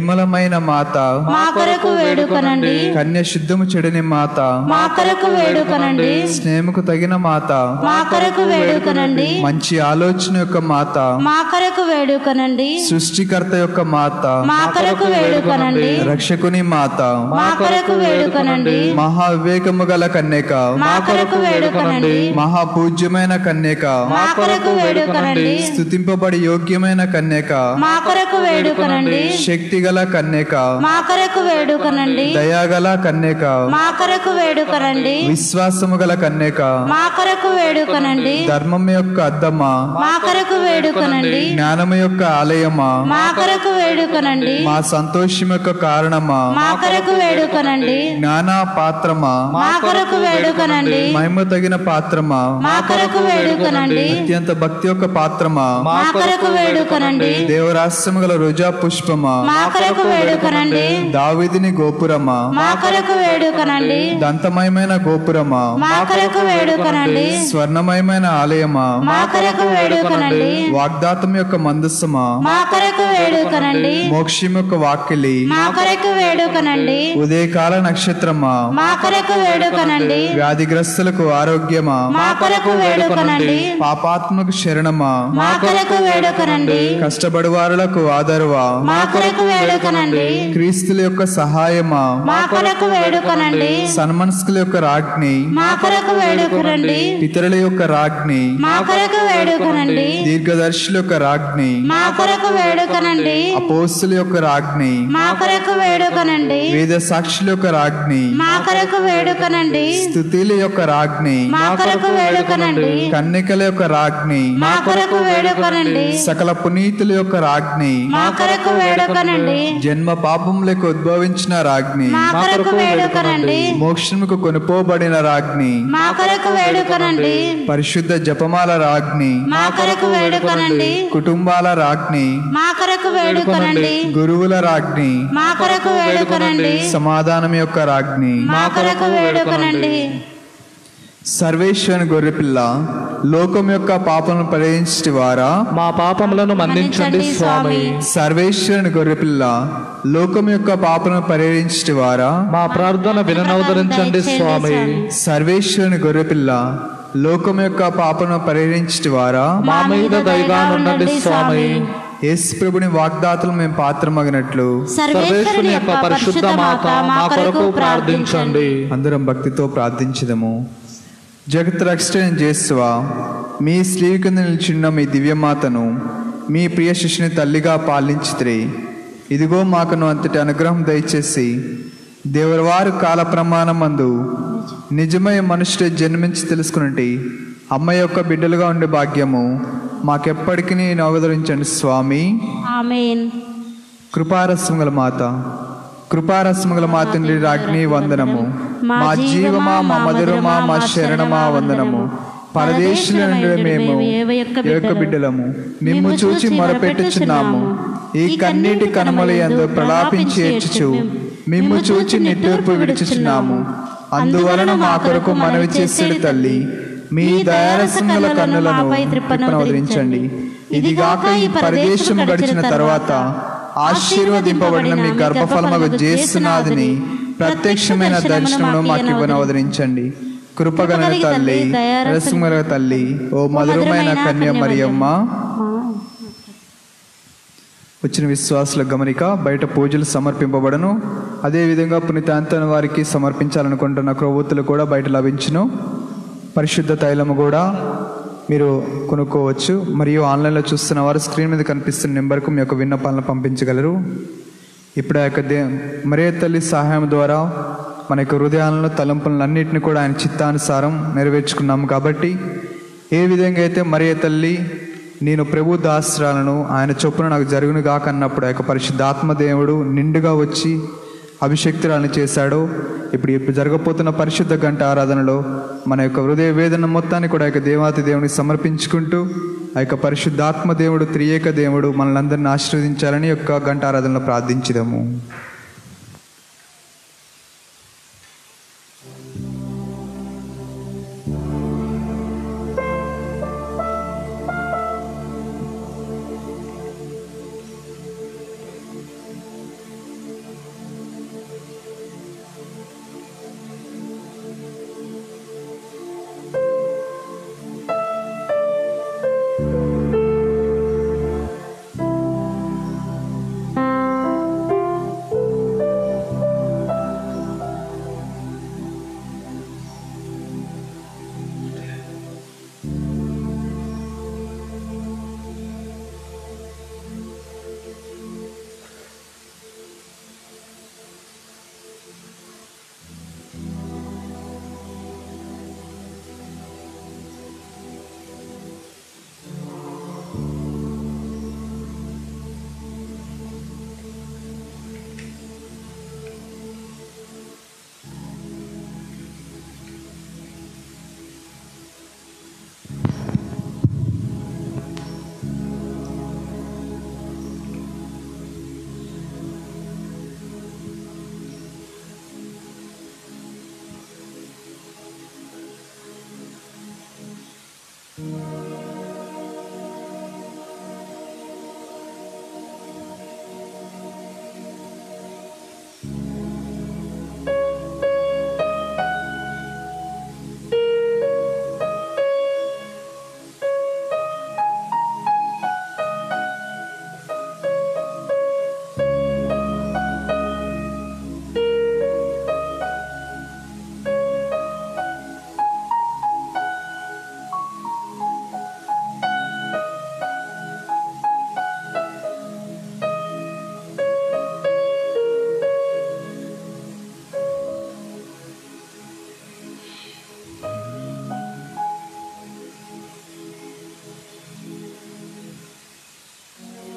నిర్మలమైన మాత మా కొరకు వేడుకొనండి కన్య శుద్ధము చెడని మాత మా కొరకు వేడుకొనండి స్నేహముకు తగిన మాత మా కొరకు వేడుకొనండి మంచి ఆలోచన యొక్క మాత మా కొరకు వేడుకొనండి సృష్టికర్త యొక్క మాత మా కొరకు వేడుకొనండి రక్షకుని మాత మా కొరకు వేడుకొనండి మహా వివేకము గల కన్యక మా కొరకు వేడుకొనండి మహా పూజ్యమైన కన్యక మా కొరకు వేడుకొనండి స్థుతింపబడి యోగ్యమైన కన్యక మా కొరకు వేడుకొనండి శక్తి గల కన్యక మా కొరకు వేడుకొనండి దయాగల కన్యక మా కొరకు వేడుకొనండి విశ్వాసము గల కన్యక మా కొరకు వేడుకొనండి ధర్మం యొక్క అద్దమా మా కొరకు వేడుకొనండి జ్ఞానము యొక్క ఆలయమా మా కొరకు వేడుకొనండి మా సంతోషం యొక్క కారణమా మా కొరకు వేడుకొనండి జ్ఞాన పాత్రమా మా కొరకు వేడుకొనండి మహిమ తగిన పాత్రమా మా కొరకు వేడుకొనండి అత్యంత భక్తి యొక్క పాత్రమా మా కొరకు వేడుకొనండి దేవరాశ్రమ గల రోజా పుష్పమా మా కొరకు వేడుకొనండి దావిదిని గోపురమా మా కొరకు వేడుకొనండి దంతమయమైన గోపురమా మా కొరకు వేడుకొనండి స్వర్ణమయమైన ఆలయమా మా కొరకు వేడుకొనండి వాగ్దాతం యొక్క మందస్సమా మా కొరకు వేడుకొనండి మోక్షం యొక్క వాక్కిలి మా కొరకు వేడుకొనండి ఉదయకాల నక్షత్రమా మా కొరకు వేడుకొనండి వ్యాధిగ్రస్తులకు ఆరోగ్యమా మా కొరకు వేడుకొనండి పాపాత్మకు శరణమా మా కొరకు వేడుకొనండి కష్టపడివారులకు ఆదరువా మా కొరకు వేడుకొనండి క్రీస్తుల యొక్క సహాయమా మా కొరకు వేడుకొనండి సన్మనస్కుల యొక్క రాజ్ఞి మా కొరకు వేడుకొనండి పితరుల యొక్క రాజ్ఞి మా కొరకు వేడుకొనండి దీర్ఘదర్శుల యొక్క రాజ్ఞి మా కొరకు వేడుకొనండి అపోస్తుల యొక్క రాజ్ఞి మా కొరకు వేడుకొనండి వేద సాక్షుల యొక్క రాజ్ఞి మా కొరకు వేడుకొనండి స్థుతిల యొక్క రాజ్ఞి మా కొరకు వేడుకొనండి కన్నికల యొక్క రాజ్ఞి మా కొరకు వేడుకొనండి సకల పునీతుల యొక్క రాజ్ఞి మా కొరకు వేడుకొనండి జన్మ పాపములకు ఉద్భవించిన రాజ్ఞి మా కొరకు వేడుకొనండి మోక్షముకు కొనుపోబడిన రాజ్ఞి మా కొరకు వేడుకొనండి పరిశుద్ధ జపమాల రాజ్ఞి మా కొరకు వేడుకొనండి కుటుంబాల రాజ్ఞి మా కొరకు వేడుకొనండి గురువుల రాజ్ఞి మా కొరకు వేడుకొనండి సమాధానం యొక్క రాజ్ఞి మా కొరకు వేడుకొనండి సర్వేశ్వరుని గొర్రెపిల్ల లోకం యొక్క పాపను పరిహరించటి వారా మా పాపములను మన్నించండి స్వామి సర్వేశ్వరుని గొర్రెపిల్ల లోకం యొక్క పాపను పరిహరించటి వారా మా ప్రార్థన విననవదరించండి స్వామి సర్వేశ్వరుని గొర్రెపిల్ల లోకం యొక్క పాపను పరిహరించటి వారా మా మీద దయగా ఉండండి స్వామి యేసు ప్రభుని వాగ్దాతలు మేము పాత్రమగినట్లు సర్వేశ్వరుని యొక్క పరిశుద్ధ మాత మా కొరకు ప్రార్థించండి అందరం భక్తితో ప్రార్థించదము జగత్ రక్షణ చేస్తువా మీ స్త్రీ కింద నిలిచిన్న మీ దివ్యమాతను మీ ప్రియ శిష్యుని తల్లిగా పాలించిత్రి ఇదిగో మాకును అంతటి అనుగ్రహం దయచేసి దేవరవారు కాల ప్రమాణమందు నిజమై మనుషుడే జన్మించి తెలుసుకున్నటి అమ్మ యొక్క బిడ్డలుగా ఉండే భాగ్యము మాకెప్పటికీ నవదరించండి స్వామి ఆమెన్ కృపారసముగల మాత కృపారసముగల మాతండి రాజ్ఞి వందనము మా జీవమా మా మధురమా మా శరణమా వందనము పరదేశుల నుండి మేము ఏ యొక్క బిడ్డలము మిమ్ము చూచి మొరపెట్టుచున్నాము ఈ కన్నీటి కనుమల యందు ప్రలాపించి ఏడ్చుచు మిమ్ము చూచి నిట్టూర్పు విడుచుచున్నాము అందువలన మా కొరకు మనవి చేసేడు తల్లి మీ దయారసముల కన్నులను వదిలించండి ఇదిగాక ఈ పరదేశం గడిచిన తర్వాత ఆశీర్వదింపబడిన మీ గర్భఫలముగా చేస్తున్నాదిని ప్రత్యక్షమైన దర్శనమును మాకు ఇవ్వను అవతరించండి కృపగల తల్లి రసముల తల్లి ఓ మధురమైన కన్య మరియమ్మ వచ్చిన విశ్వాసుల గమనిక బయట పూజలు సమర్పింపబడను అదేవిధంగా పునీతాంతన వారికి సమర్పించాలనుకుంటున్న క్రొవ్వొత్తులు కూడా బయట లభించును పరిశుద్ధ తైలము కూడా మీరు కొనుక్కోవచ్చు మరియు ఆన్లైన్లో చూస్తున్న వారు స్క్రీన్ మీద కనిపిస్తున్న నెంబర్కు మీ యొక్క విన్నపాలను పంపించగలరు ఇప్పుడు ఆ యొక్క దే మరే తల్లి సహాయం ద్వారా మన యొక్క హృదయాలను తలంపులను అన్నింటిని కూడా ఆయన చిత్తానుసారం నెరవేర్చుకున్నాము కాబట్టి ఏ విధంగా అయితే మరే తల్లి నేను ప్రభు దాస్త్రాలను ఆయన చొప్పున నాకు జరుగును కాకన్నప్పుడు ఆ యొక్క పరిశుద్ధాత్మ దేవుడు నిండుగా వచ్చి అభిషక్తురాలను చేశాడో ఇప్పుడు ఇప్పుడు జరగబోతున్న పరిశుద్ధ గంట ఆరాధనలో మన యొక్క హృదయ వేదన మొత్తాన్ని కూడా ఆ యొక్క దేవాతి దేవునికి సమర్పించుకుంటూ ఆ యొక్క పరిశుద్ధాత్మ దేవుడు త్రియేక దేవుడు మనల్ని అందరిని ఆశీర్వదించాలని యొక్క గంట ఆరాధనలో ప్రార్థించుదాము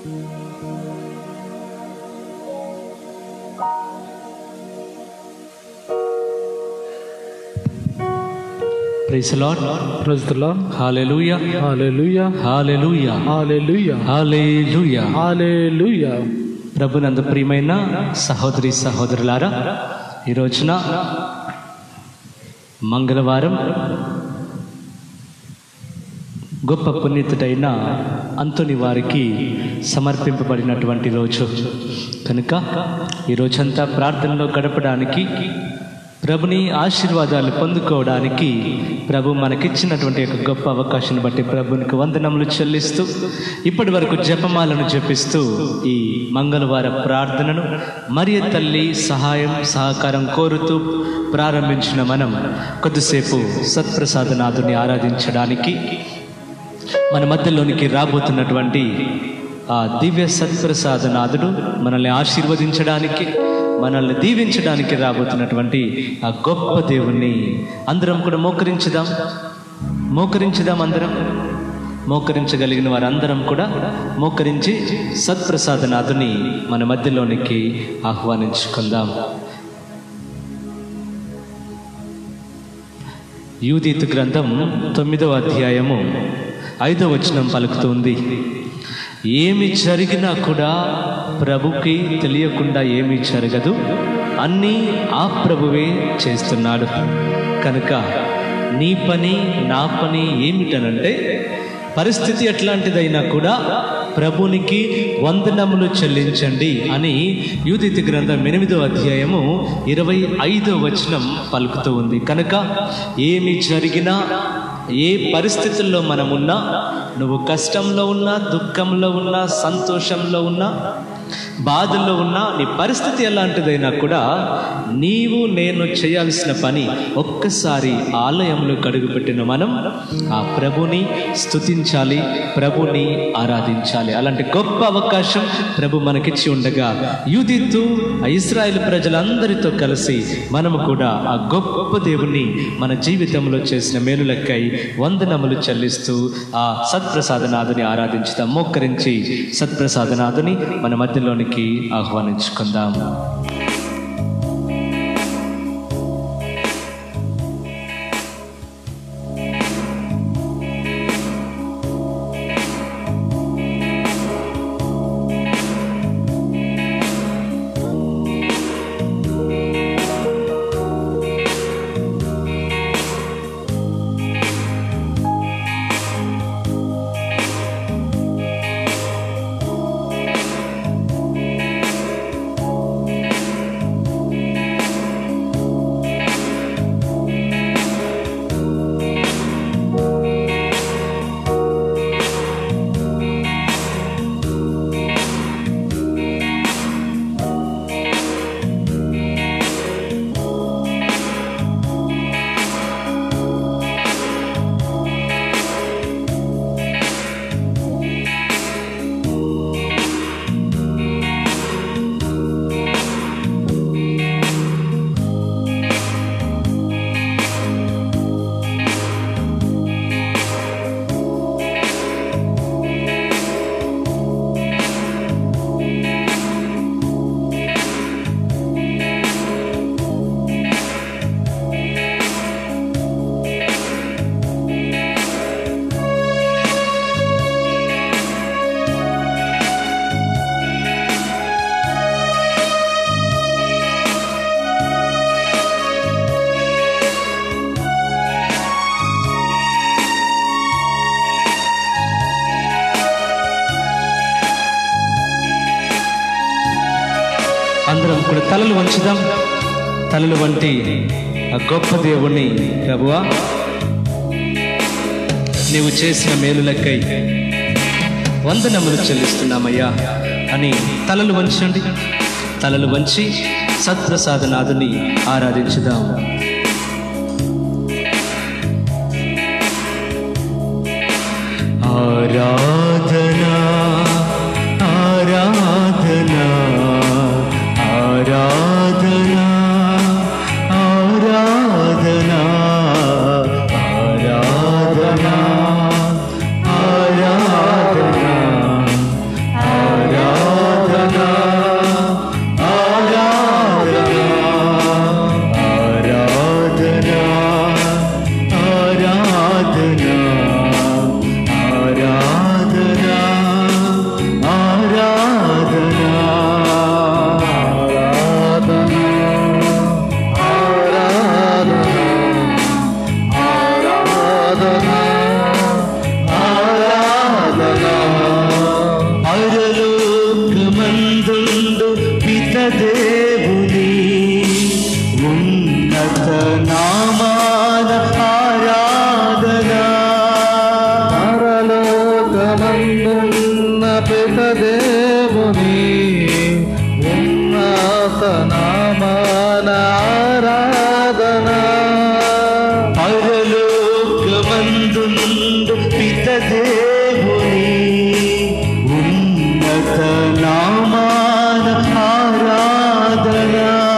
ప్రైస్ లార్డ్ ప్రజలా హల్లెలూయా హాలెలుయా హల్లెలూయా హాలెలుయా హల్లెలూయా హాలెలుయా ప్రభునందు ప్రియమైన సహోదరి సహోదరులారా ఈ రోజున మంగళవారం గొప్ప పుణ్యతుడైన అంతుని వారికి సమర్పింపబడినటువంటి రోజు కనుక ఈ రోజంతా ప్రార్థనలో గడపడానికి ప్రభుని ఆశీర్వాదాలు పొందుకోవడానికి ప్రభు మనకిచ్చినటువంటి ఒక గొప్ప అవకాశాన్ని బట్టి ప్రభునికి వందనములు చెల్లిస్తూ ఇప్పటి వరకు జపమాలను జపిస్తూ ఈ మంగళవార ప్రార్థనను మరియ తల్లి సహాయం సహకారం కోరుతూ ప్రారంభించిన మనం కొద్దిసేపు సత్ప్రసాదనాథుని ఆరాధించడానికి మన మధ్యలోనికి రాబోతున్నటువంటి ఆ దివ్య సత్ప్రసాదనాథుడు మనల్ని ఆశీర్వదించడానికి మనల్ని దీవించడానికి రాబోతున్నటువంటి ఆ గొప్ప దేవుణ్ణి అందరం కూడా మోకరించుదాం మోకరించుదాం అందరం మోకరించగలిగిన వారందరం కూడా మోకరించి సత్ప్రసాదనాథుని మన మధ్యలోనికి ఆహ్వానించుకుందాం యూదీతు గ్రంథం తొమ్మిదవ అధ్యాయము ఐదవ వచనం పలుకుతుంది ఏమి జరిగినా కూడా ప్రభుకి తెలియకుండా ఏమీ జరగదు అన్నీ ఆ ప్రభువే చేస్తున్నాడు కనుక నీ పని నా పని ఏమిటనంటే పరిస్థితి ఎట్లాంటిదైనా కూడా ప్రభునికి వందనములు చెల్లించండి అని యూదితి గ్రంథం ఎనిమిదో అధ్యాయము ఇరవై ఐదో వచనం పలుకుతూ ఉంది కనుక ఏమి జరిగినా ఏ పరిస్థితుల్లో మనమున్నా నువ్వు కష్టంలో ఉన్నా దుఃఖంలో ఉన్నా సంతోషంలో ఉన్నా బాధల్లో ఉన్నా నీ పరిస్థితి ఎలాంటిదైనా కూడా నీవు నేను చేయాల్సిన పని ఒక్కసారి ఆలయంలో కడుగుపెట్టిన మనం ఆ ప్రభుని స్తుతించాలి ప్రభుని ఆరాధించాలి అలాంటి గొప్ప అవకాశం ప్రభు మనకిచ్చి ఉండగా యూదిత్తు ఆ ఇస్రాయేల్ ప్రజలందరితో కలిసి మనము కూడా ఆ గొప్ప దేవుని మన జీవితంలో చేసిన మేలులకై వందనములు చెల్లిస్తూ ఆ సత్ప్రసాదనాథుని ఆరాధించుదాం మోకరించి సత్ప్రసాదనాథుని మన మధ్యలోనికి ఆహ్వానించుకుందాం అందరం కూడా తలలు వంచుదాం తలలు వంటి ఆ గొప్ప దేవుణ్ణి ప్రభువా నీవు చేసిన మేలులకై వందనములు చెల్లిస్తున్నామయ్యా అని తలలు వంచండి తలలు వంచి సత్ప్రసాదనాథుని ఆరాధించుదాం ఆరాధనా ఆరాధనా ఆరాధనా ఆరాధనా ఆరాధనా ఆరాధనా దేవుని ఉన్నత నామాన ఆరాధన పరలోకమందున్న పిత దేవుని ఉన్నత నామాన ఆరాధన పరలోకమందుండు పిత దేవుని ఉన్నత నామాన ఆరాధన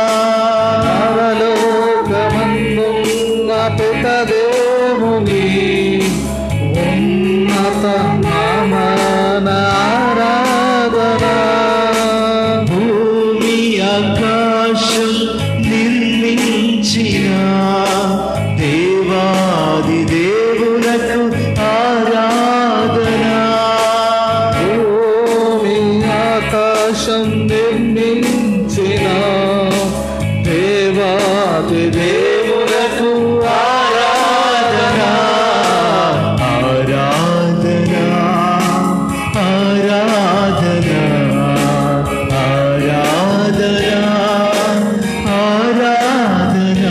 పరలోకమందున్న పిత దేవుని ఉన్నత నామాన ఆరాధన భూమి ఆకాశం నిర్మించిన దేవాది దేవులకు ఆరాధన భూమి ఆకాశం నిర్మించిన దేవాది దేవులకు ఆరాధన ఆరాధన ఆరాధన ఆరాధన ఆరాధన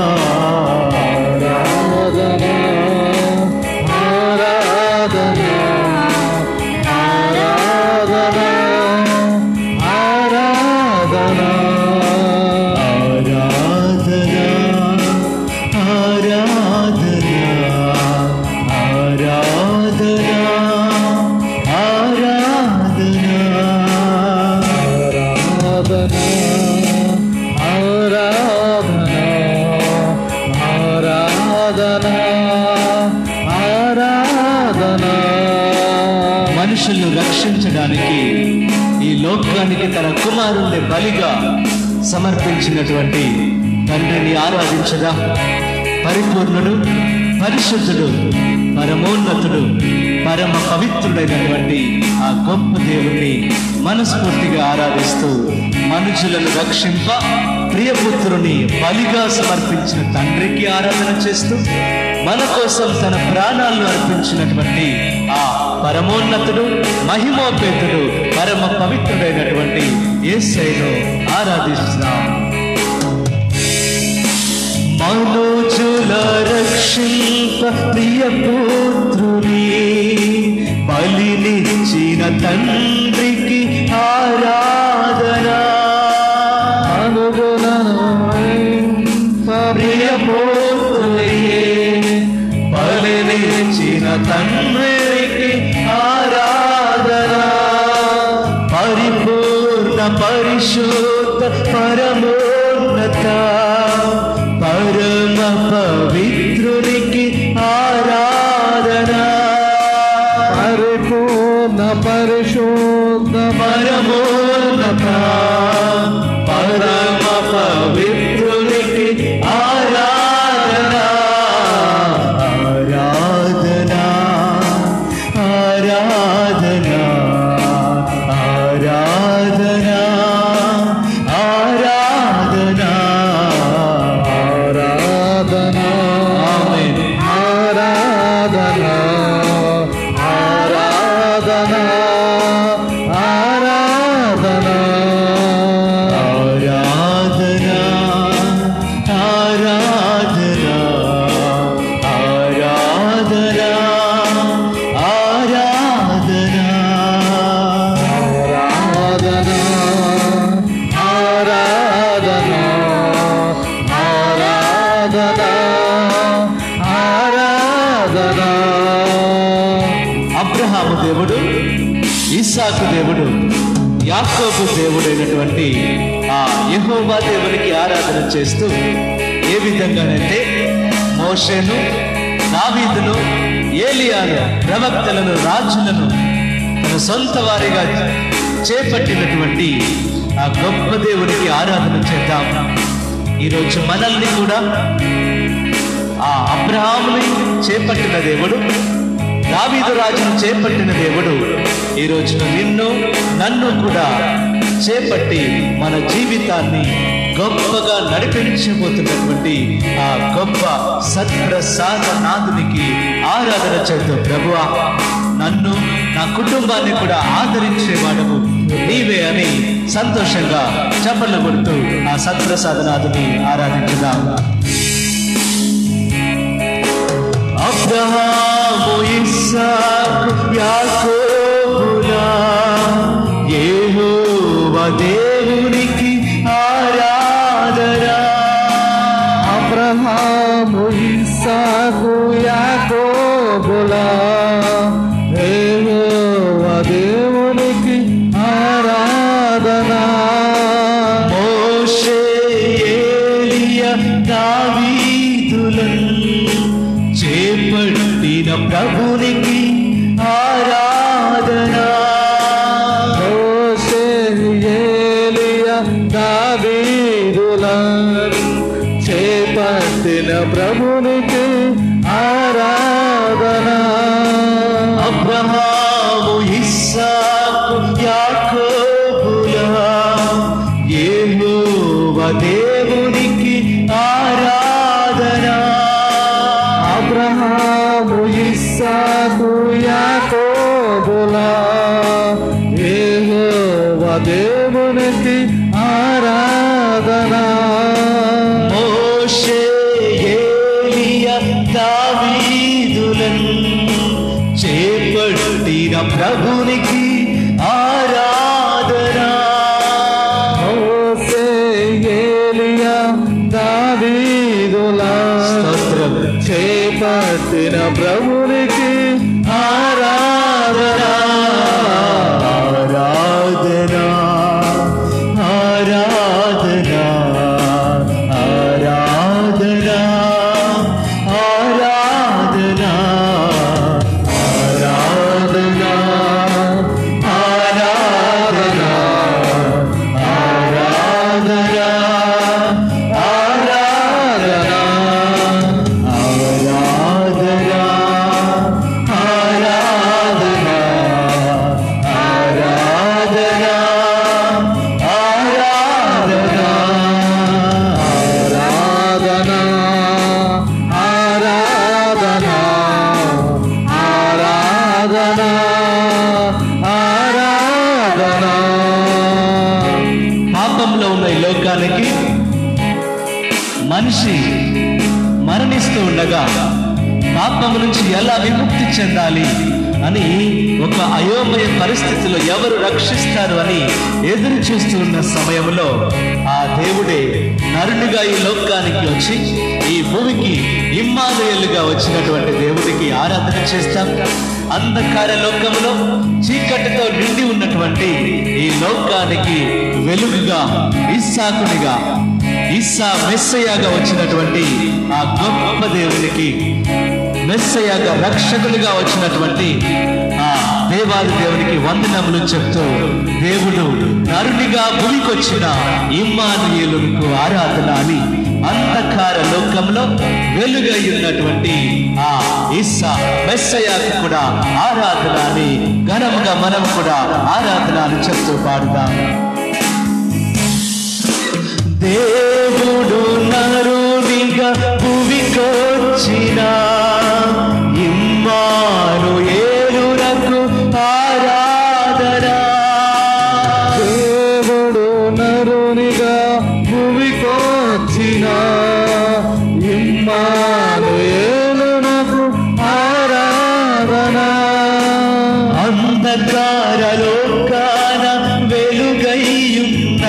ఆరాధన ఆరాధన ఆరాధన ఆరాధన ఆరాధన ఆరాధన ఆరాధన ఆరాధన ఆరాధన ఆరాధన ఆరాధన మనుషులను రక్షించడానికి ఈ లోకానికి తన కుమారుణ్ణి బలిగా సమర్పించినటువంటి తండ్రిని ఆరాధించదా పరిపూర్ణుడు పరిశుద్ధుడు పరమోన్నతుడు పరమ పవిత్రుడైనటువంటి ఆ గొప్ప దేవుణ్ణి మనస్ఫూర్తిగా ఆరాధిస్తూ మనుషులను రక్షింప ప్రియపుత్రుని బలిగా సమర్పించిన తండ్రికి ఆరాధన చేస్తూ మన కోసం తన ప్రాణాలను అర్పించినటువంటి ఆ పరమోన్నతుడు మహిమోపేతుడు పరమ పవిత్రుడైనటువంటి యేసయ్యను ఆరాధిస్తున్నాం మనోజుల రక్షింప ప్రియ పుత్రుని బలినిచ్చిన తండ్రికి ఆరాధన ప్రియ పుత్రునియే బలినిచ్చిన తండ్రికి ఆరాధన పరిపూర్ణ పరిశుద్ధ పరమోన్నత పరమ పవిత్రునికి ఆరాధన పరిపూర్ణ పరిశుద్ధ పరమోన్నత పరమ పవిత్రునికి ఆరాధన ఆరాధన ఆరాధన ఆరాధన ఆరాధన ఆరాధన ఆమేన్. ఆరాధన ఆరాధన ఆరాధన ఆరాధన ఆరాధన ఆరాధన ఆరాధన ఆరాధన ఆరాధన ఆరాధన ఆరాధన అబ్రహాము దేవుడు ఇస్సాకు దేవుడు యాకోబు దేవుడైనటువంటి ఆ యెహోవా దేవునికి ఆరాధన చేస్తూ ఏ విధంగానైతే మోషేను దావీదును ఏలియాను ప్రవక్తలను రాజులను తన సొంత వారిగా చేపట్టినటువంటి ఆ గొప్ప దేవునికి ఆరాధన చేద్దాం ఈరోజు మనల్ని కూడా ఆ అబ్రహాముని చేపట్టిన దేవుడు దావీదు రాజును చేపట్టిన దేవుడు ఈ రోజున నిన్ను నన్ను కూడా చేపట్టి మన జీవితాన్ని గొప్పగా నడిపించబోతున్నటువంటి ఆ గొప్ప సత్ప్రసాద నాథునికి ఆరాధన చేద్దాం ప్రభువా నన్ను నా కుటుంబాన్ని కూడా ఆదరించేవాడము నీవే అని సంతోషంగా చప్పట్లు కొడుతూ ఆ సత్ప్రసాదనాథుని ఆరాధించుదాం అబ్రహాము ఇస్సాకు యాకోబులా యెహోవా దేవునికి ఆరాధన అబ్రహాము ఇస్సాకు యాకోబులా యెహోవా దేవునికి ఆరాధన మోషే ఏలియా దావీదులను చేపట్టిన ప్రభునికి ఆరాధన మోషే ఏలియా దావీదులను చేపట్టిన ప్రభునికి ఆరాధన అబ్రహాము ఇస్సాకు యాకోబులా యెహోవా దేవునికి ఆరాధన అబ్రహాము ఇస్సాకు యాకోబులా యెహోవా దేవునికి ఆరాధన మోషే ఏలియా దావీదులను చేపట్టిన ప్రభునికి ఆరాధన మోసే ఏలియా దావీదులా స్తోత్రం చేపట్టిన ప్రభునికి ఆరాధన ఆరాధన ఆరాధన ఆరాధన ఆరాధన ఆరాధన ఆరాధన ఆరాధన ఆరాధన ఆరాధన ఆరాధన ఆరాధన ఆరాధన ఆరాధన ఆరాధన ఆరాధన ఆరాధన పాపంలో ఉన్న ఈ లోకానికి మనిషి మరణిస్తూ ఉండగా పాపం నుంచి ఎలా విముక్తి చెందాలి అని ఒక అయోమయ పరిస్థితిలో ఎవరు రక్షిస్తారు అని ఎదురు చూస్తూ ఉన్న సమయంలో ఆ దేవుడే నరునిగా ఈ లోకానికి వచ్చి ఈ భూమికి ఇమ్మానుయేలుగా వచ్చినటువంటి దేవుడికి ఆరాధన చేస్తాం అంధకార లోకంలో చీకటితో నిండి ఉన్నటువంటి ఈ లోకానికి వెలుగుగా ఇస్సాకునిగా ఇస్సా మెస్సయాగా వచ్చినటువంటి ఆ గొప్ప దేవునికి మెస్సయాగా రక్షకులుగా వచ్చినటువంటి ఆ దేవాది దేవునికి వందనములు చెప్తూ దేవుడు నరునిగా భూమికొచ్చిన ఇమ్మానుయేలుకు ఆరాధన అని అంధకార లోకంలో వెలుగై ఉన్నటువంటి ఆ ఇస్సా మెస్సయాకు కూడా ఆరాధన అని ఘనముగా మనం కూడా ఆరాధన అని చెప్తూ పాడుదాం దేవుడు నరునిగా భువికొచ్చిన ఇమ్మాను ఏలునకు ఆరాధన దేవుడు నరునిగా భూమికొచ్చిన ఇమ్మానుయేలునకు ఆరాధన అంధకార లోకాన వెలుగైయున్న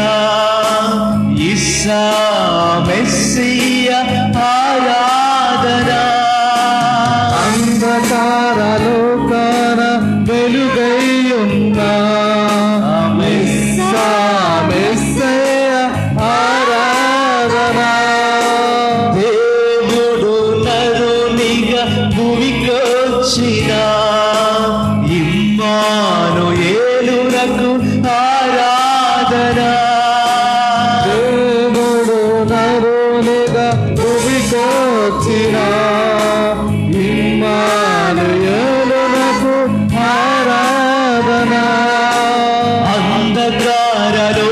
ఇస్సా మెస్సియ ఆరాధన అంధకార లోకాన వెలుగైయున్న మెస్సా మెస్సయ ఆరాధన దేవుడు నరునిగా భూమికొచ్చిన ఇమ్మాను ఏలునకు ఆరాధన దేవుడు నరునిగా భూమికొచ్చిన ఇమ్మానుయేలునకు ఆరాధన అంధకార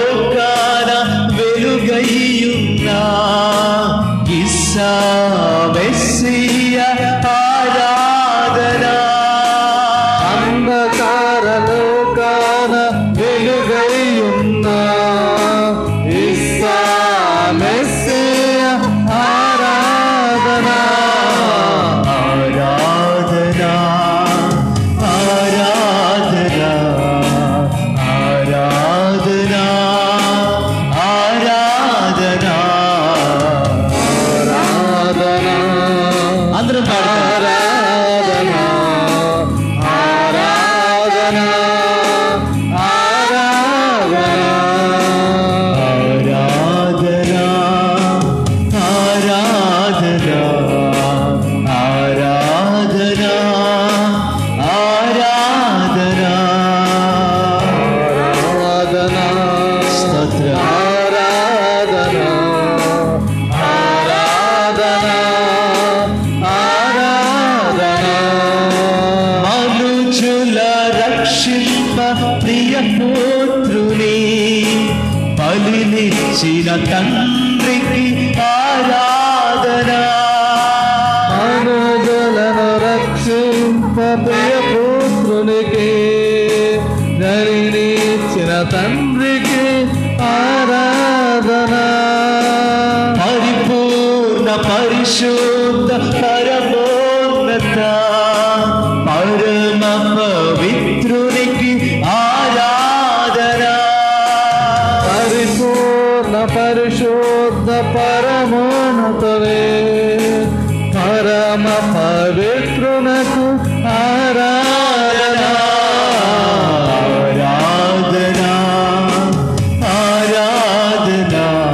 రక్షింప ప్రియ పుత్రుని బలినిచ్చిన తండ్రికి ఆరాధన అనుజలను రక్షింప ప్రియ పుత్రునికి జరినిచ్చిన తండ్రికి ఆరాధన పరిపూర్ణ పరిశుద్ధ పరమోన్నత పరమ పవిత్రునికి ఆరాధన పరిపూర్ణ పరిశుద్ధ పరమోన్నతులే పరమ పవిత్రునకు ఆరాధన ఆరాధన ఆరాధన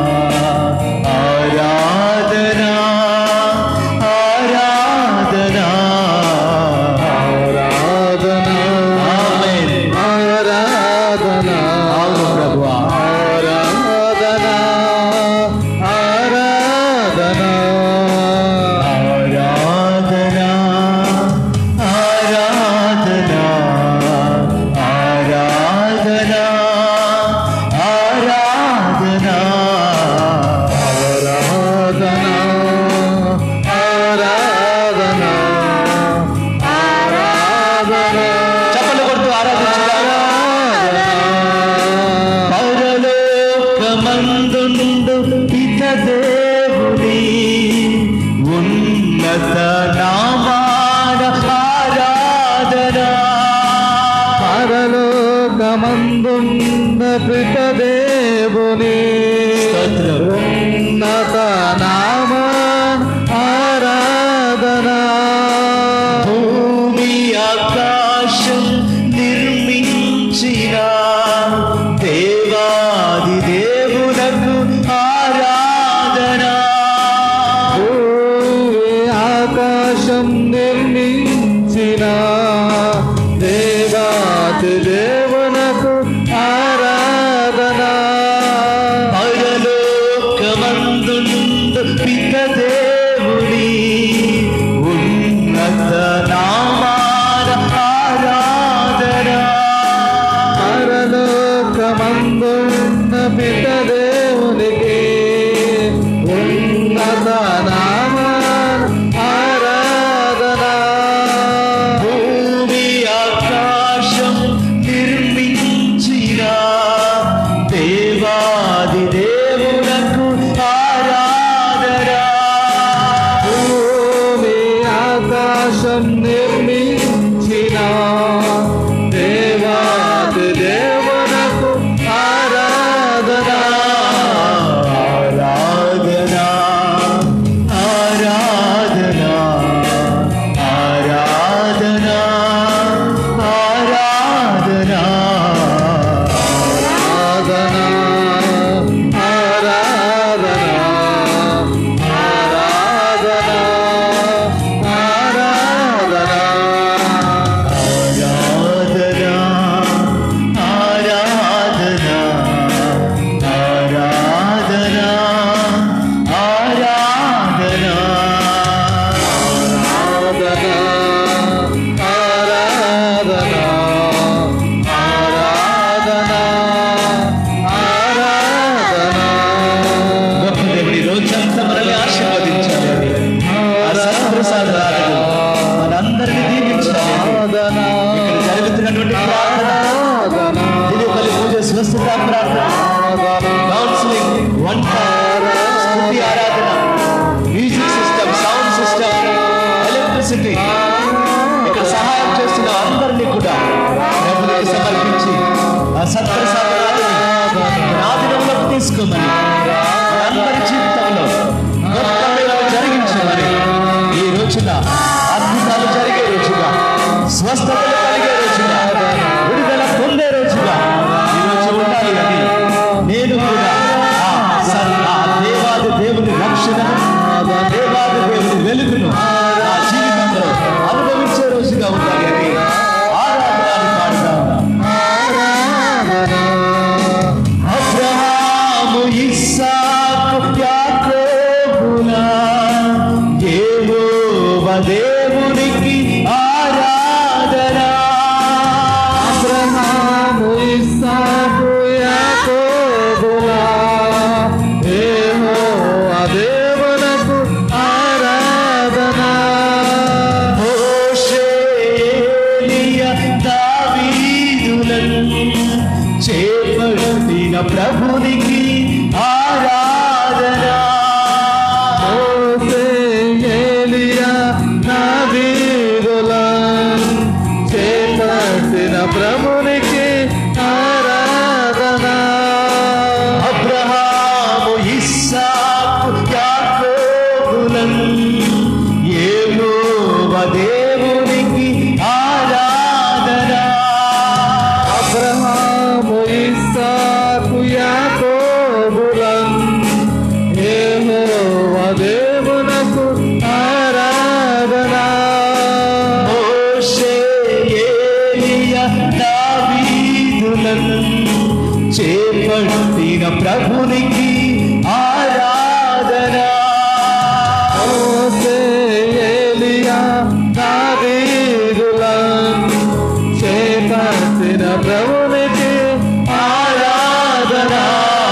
ఆరాధన ఆరాధన ఆరాధన ఆమేన్ ఆరాధన అవును ప్రభువా ఆరాధన ఆరాధన ఆరాధన ఆరాధన ఆరాధన ఆరాధన ఆరాధన ఆరాధన ఆరాధన చప్పట్లు కొడుతూ ఆరాధించుదామా పరలోకమందుండు పిత దేవుని ఉన్నత నామాన ఆరాధన పరలోకమందున్న పిత దేవుని ఉన్నత నామ ఆరాధన భూమి ఆకాశం నిర్మించిన దేవాది దేవులకు ఆరాధన భూమి ఆకాశం నిర్మించిన దేవాతి దేవునకు ఆరాధన పరలోకమందుండు పిత దేవుని ఉన్నత నామాన ఆరాధన పరలోకమందున్న పిత దేవునికి ఉన్నత నామ ఆరాధన భూమి ఆకాశం నిర్మించిన దేవాది దేవులకు ఆరాధన భూమి ఆకాశం నిర్మించిన దేవాది దేవునకు ఆరాధన ఆరాధన ఆరాధన ఆరాధన ఆరాధన ఆరాధన ఆరాధన ఆరాధన ఆరాధన ఆరాధన ఆరాధన ఆరాధన ఆరాధన ఆరాధన ఆరాధన ఆరాధన గొప్ప దేవుడి రోజంతా మనల్ని ఆశీర్వదించాలని ఆ సత్ప్రసాదాలను మనందరినీ దీవించాలని ఇక్కడ జరుగుతున్నటువంటి ప్రార్థన దిలీపల్లి పూజ స్వస్థత ప్రార్థన కౌన్సిలింగ్ వంట స్తుతి ఆరాధన music system sound system electricity ఇక్కడ సహాయం చేస్తున్న అందరినీ కూడా ప్రభునికి సమర్పించి ఆ సత్ప్రసాదాలను ఆధీనంలోకి తీసుకోమని అందరి జీవితంలో గొప్ప మేలు జరిగించమని ఈ రోజున అద్భుతాలు జరిగే రోజుగా స్వస్థతలు కలిగే రోజుగా విడుదల పొందే రోజుగా ఈ రోజు ఉండాలి అని నేను కూడా ఆ స- ఆ దేవాది దేవుని రక్షణ దేవాది దేవుని వెలుగును నా జీవితంలో అనుభవించే రోజుగా ఉండాలి అని ఆరాధన పాడుతా అబ్రహాము ఇస్ చేపట్టిన ప్రభునికి ఆరాధన చేపట్టిన ప్రభునికి ఆరాధన అబ్రహాము ఇస్సాకు యాకోబులను యెహోవా దేవునికి ఆరాధన అబ్రహాము ఇస్సాకు యాకోబులం యెహోవా దేవునకు ఆరాధన మోషే ఏలియా దావీదులను చేపట్టిన ప్రభునికి ఆరాధన మోసే ఏలియా దావీదులం చేపట్టిన ప్రభునికి ఆరాధన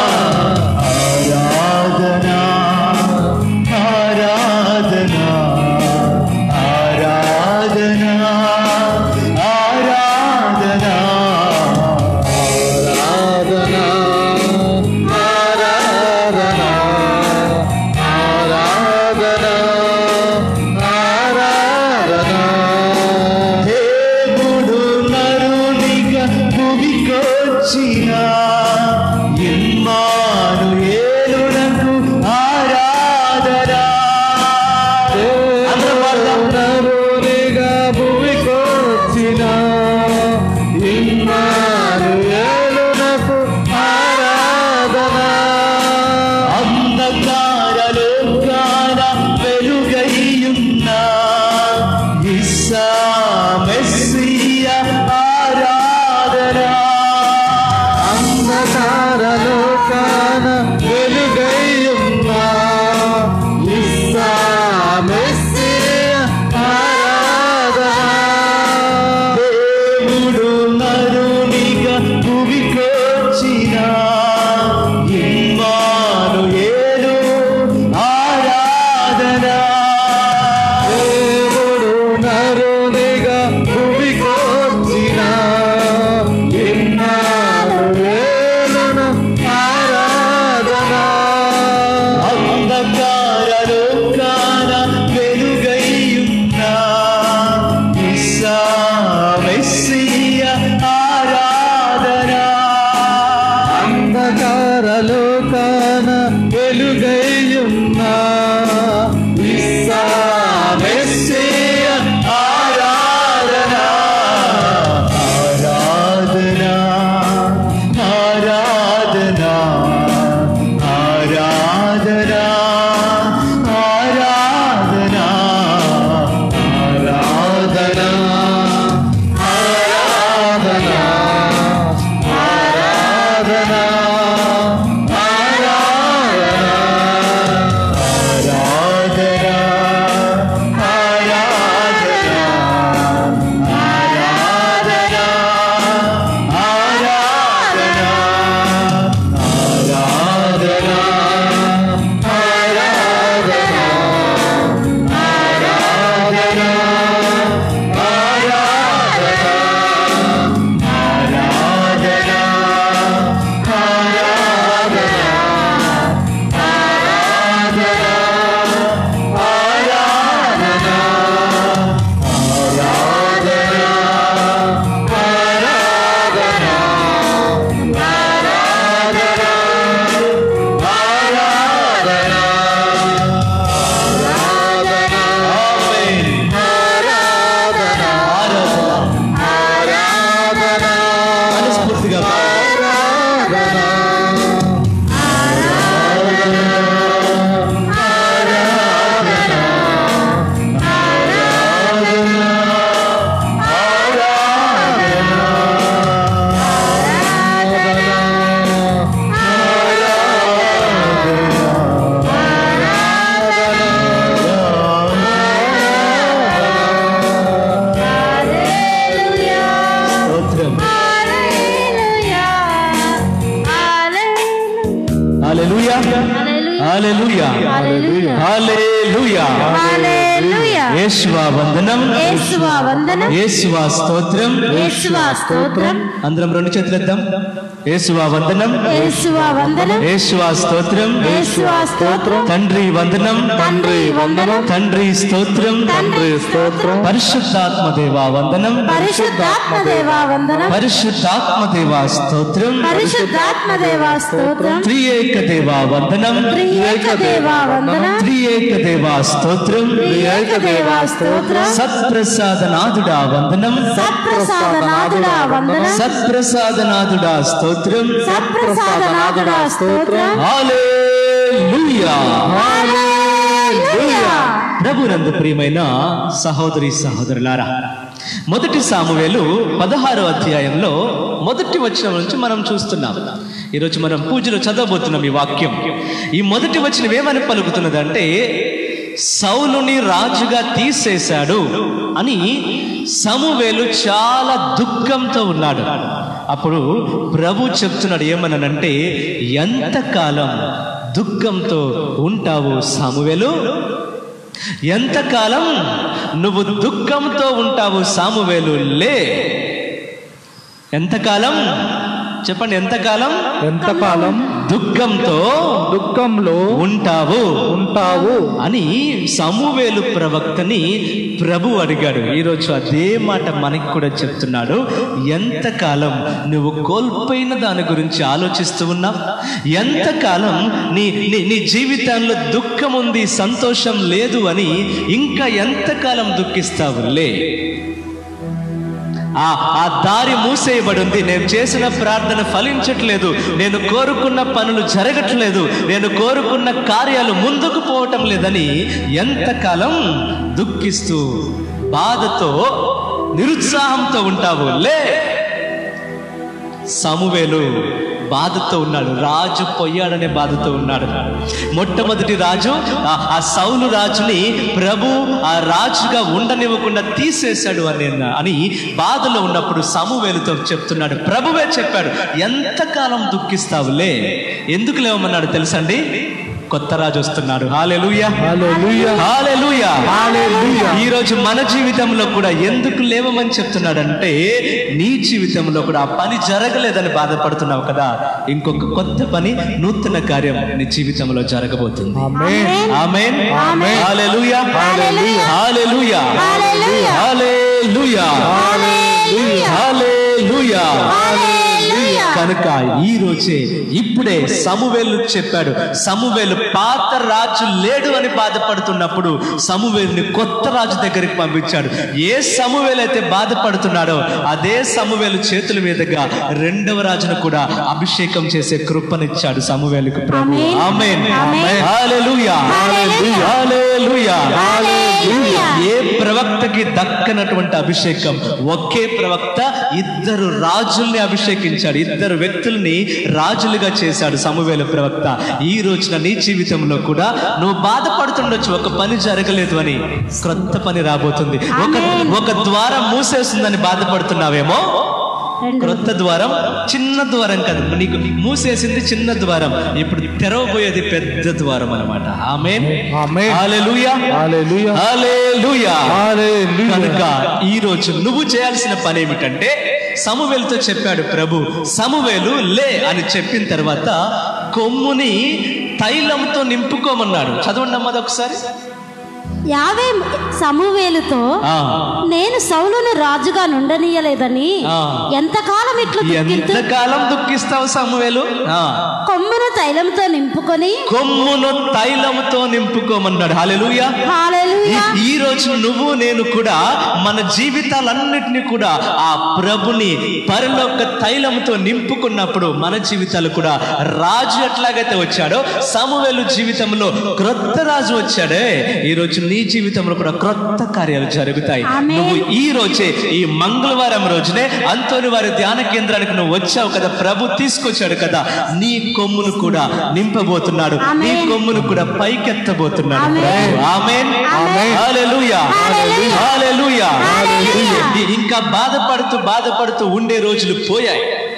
ఆరాధన ఆరాధన ఆరాధన ఆరాధన ఆరాధన ఆరాధన ఆరాధన ఆరాధన దేవుడు నరునిగా భూమికొచ్చిన ఇమ్మానుయేలునకు ఆరాధన అందరం పాడదాం. నరునిగా భూమికొచ్చిన ఇమ్మానుయేలునకు ఆరాధన అంధకార లోకాన వెలుగైయున్న ఇస్సా మెస్సియ ఆరాధన అంధకారలో కాన వెలుగైయున్న ఇస్సా మెస్సియ ఆరాధన దేవుడు నరునిగా భూమికొచ్చిన ఇమ్మానుయేలు ఆరాధన దేవుడు నరునిగా భూమికొచ్చిన ఇన్నాళ్ళేలున ఆరాధన అంధకార లోకాన వెలుగైయున్న ఇస్సా మెస్సియ ఆరాధన అంధకారలో కాన వెలుగైయున్న ఇస్సా మెస్సియ ఆరాధన ఆరాధన ఆరాధన ఆరాధన ఆరాధన ఆరాధన ఆరాధన ఆరాధన హల్లెలూయా హల్లెలూయా హల్లెలూయా హల్లెలూయా యేసువా వందనం యేసువా వందనం యేసువా స్తోత్రం యేసువా స్తోత్రం అందరం రెండు చేతులు ఎత్తాం యేసువా వందనం యేసువా వందనం యేసువా స్తోత్రం యేసువా స్తోత్రం తండ్రి వందనం తండ్రి వందనం తండ్రి స్తోత్రం తండ్రి స్తోత్రం పరిశుద్ధాత్మ దేవా వందనం పరిశుద్ధాత్మ దేవా వందనం పరిశుద్ధాత్మ దేవా స్తోత్రం పరిశుద్ధాత్మ దేవా స్తోత్రం త్రియేక దేవా వందనం త్రియేక దేవా వందనం త్రియేక దేవా స్తోత్రం త్రియేక దేవా స్తోత్రం సత్ప్రసాదనాథుడా వందనం సత్ప్రసాదనాథుడా వందనం సత్ప్రసాదనాథుడా స్తోత్రం సత్ప్రసాదనాథుడా స్తోత్రం హల్లెలూయా హల్లెలూయా ప్రభునందు ప్రియమైన సహోదరి సహోదరులారా మొదటి సామువేలు పదహారో అధ్యాయంలో మొదటి వచనం నుంచి మనం చూస్తున్నాం ఈరోజు మనం పూజలో చదవబోతున్నాం ఈ వాక్యం ఈ మొదటి వచనం ఏమని పలుకుతున్నదంటే సౌలుని రాజుగా తీసేశాడు అని సమూవేలు చాలా దుఃఖంతో ఉన్నాడు అప్పుడు ప్రభు చెప్తున్నాడు ఏమన్నానంటే ఎంతకాలం దుఃఖంతో ఉంటావు సామువేలు ఎంతకాలం నువ్వు దుఃఖంతో ఉంటావు సామువేలు లే ఎంతకాలం చెప్పండి ఎంతకాలం ఎంతకాలం దుఃఖంతో దుఃఖంలో ఉంటావు ఉంటావు అని సమూవేలు ప్రవక్తని ప్రభు అడిగాడు ఈరోజు అదే మాట మనకి కూడా చెప్తున్నాడు ఎంతకాలం నువ్వు కోల్పోయిన దాని గురించి ఆలోచిస్తూ ఉన్నావు ఎంతకాలం నీ నీ నీ జీవితంలో దుఃఖం ఉంది సంతోషం లేదు అని ఇంకా ఎంతకాలం దుఃఖిస్తావు లే ఆ ఆ దారి మూసేయబడింది నేను చేసిన ప్రార్థన ఫలించట్లేదు నేను కోరుకున్న పనులు జరగట్లేదు నేను కోరుకున్న కార్యాలు ముందుకు పోవటం లేదని ఎంతకాలం దుఃఖిస్తూ బాధతో నిరుత్సాహంతో ఉంటావు లే సమూవేలు బాధతో ఉన్నాడు రాజు పోయాడనే బాధతో ఉన్నాడు మొట్టమొదటి రాజు ఆ- ఆ సౌలు రాజుని ప్రభు ఆ రాజుగా ఉండనివ్వకుండా తీసేశాడు అని అని బాధలో ఉన్నప్పుడు సమూవేలుతో చెప్తున్నాడు ప్రభువే చెప్పాడు ఎంతకాలం దుఃఖిస్తావులే ఎందుకు లేవమన్నాడు తెలుసండి కొత్త రాజు వస్తున్నాడు హాలెలూయా హాలెలూయా ఈ రోజు మన జీవితంలో కూడా ఎందుకు లేవమని చెప్తున్నాడంటే నీ జీవితంలో కూడా ఆ పని జరగలేదని బాధపడుతున్నావు కదా ఇంకొక కొత్త పని నూతన కార్యం నీ జీవితంలో జరగబోతుంది ఆమేన్ హల్లెలూయా హల్లెలూయా హల్లెలూయా హల్లెలూయా హల్లెలూయా హల్లెలూయా హల్లెలూయా కనుక ఈ రోజే ఇప్పుడే సమువేలు చెప్పాడు సమువేలు పాత రాజు లేడు అని బాధపడుతున్నప్పుడు సమువేలుని కొత్త రాజు దగ్గరికి పంపించాడు ఏ సమువేలు అయితే బాధపడుతున్నాడో అదే సమువేలు చేతుల మీదుగా రెండవ రాజును కూడా అభిషేకం చేసే కృపనిచ్చాడు సమువేలుకు ప్రభు ఆమేన్ హల్లెలూయా హల్లెలూయా హల్లెలూయా ఏ ప్రవక్తకి దక్కనటువంటి అభిషేకం ఒకే ప్రవక్త ఇద్దరు రాజుల్ని అభిషేకించాడు ఇద్దరు వ్యక్తుల్ని రాజులుగా చేశాడు సమవేల ప్రవక్త ఈ రోజున నీ జీవితంలో కూడా నువ్వు బాధపడుతుండొచ్చు ఒక పని జరగలేదు అని క్రొత్త పని రాబోతుంది ఒక ఒక ద్వారం మూసేస్తుందని బాధపడుతున్నావేమో క్రొత్త ద్వారం చిన్న ద్వారం కాదు నీకు మూసేసింది చిన్న ద్వారం ఇప్పుడు తెరవబోయేది పెద్ద ద్వారం అనమాట ఆమె ఆమేన్. హల్లెలూయా హల్లెలూయా. హల్లెలూయా హల్లెలూయా. కనుక ఈ రోజు నువ్వు చేయాల్సిన పని ఏమిటంటే సమవేలుతో చెప్పాడు ప్రభు సమవేలు లే అని చెప్పిన తర్వాత కొమ్ముని తైలంతో నింపుకోమన్నాడు చదవండి అమ్మది ఒకసారి యావే సమూవేలుతో ఆ. నేను సౌలును రాజుగా నుండనీయలేదని ఆ. ఎంతకాలం ఇట్లు దుఃఖింతు ఎంతకాలం దుఃఖిస్తావు సమవేలు ఆ కొమ్మును తైలంతో నింపుకొని కొమ్మును తైలముతో నింపుకోమన్నాడు హల్లెలూయా హల్లెలూయా ఈ- ఈ రోజు నువ్వు నేను కూడా మన జీవితాలన్నిటినీ కూడా ఆ ప్రభుని పరలోక తైలంతో నింపుకున్నప్పుడు మన జీవితాలు కూడా రాజు ఎట్లాగైతే వచ్చాడో సమూవేలు జీవితంలో క్రొత్త రాజు వచ్చాడే ఈ రోజు నీ జీవితంలో కూడా క్రొత్త కార్యాలు జరుగుతాయి ఆమేన్. నువ్వు ఈ రోజే ఈ మంగళవారం రోజునే అంతోని వారి ధ్యాన కేంద్రానికి నువ్వు వచ్చావు కదా ప్రభు తీసుకొచ్చాడు కదా నీ కొమ్మును కూడా నింపబోతున్నాడు నీ ఆమేన్. కొమ్మును కూడా పైకెత్తబోతున్నాడు ఆమేన్. ప్రభు. ఆమేన్ ఆమేన్. హల్లెలూయా హల్లెలూయా. హల్లెలూయా హల్లెలూయా. ఇంకా బాధపడుతూ బాధపడుతూ ఉండే రోజులు పోయాయి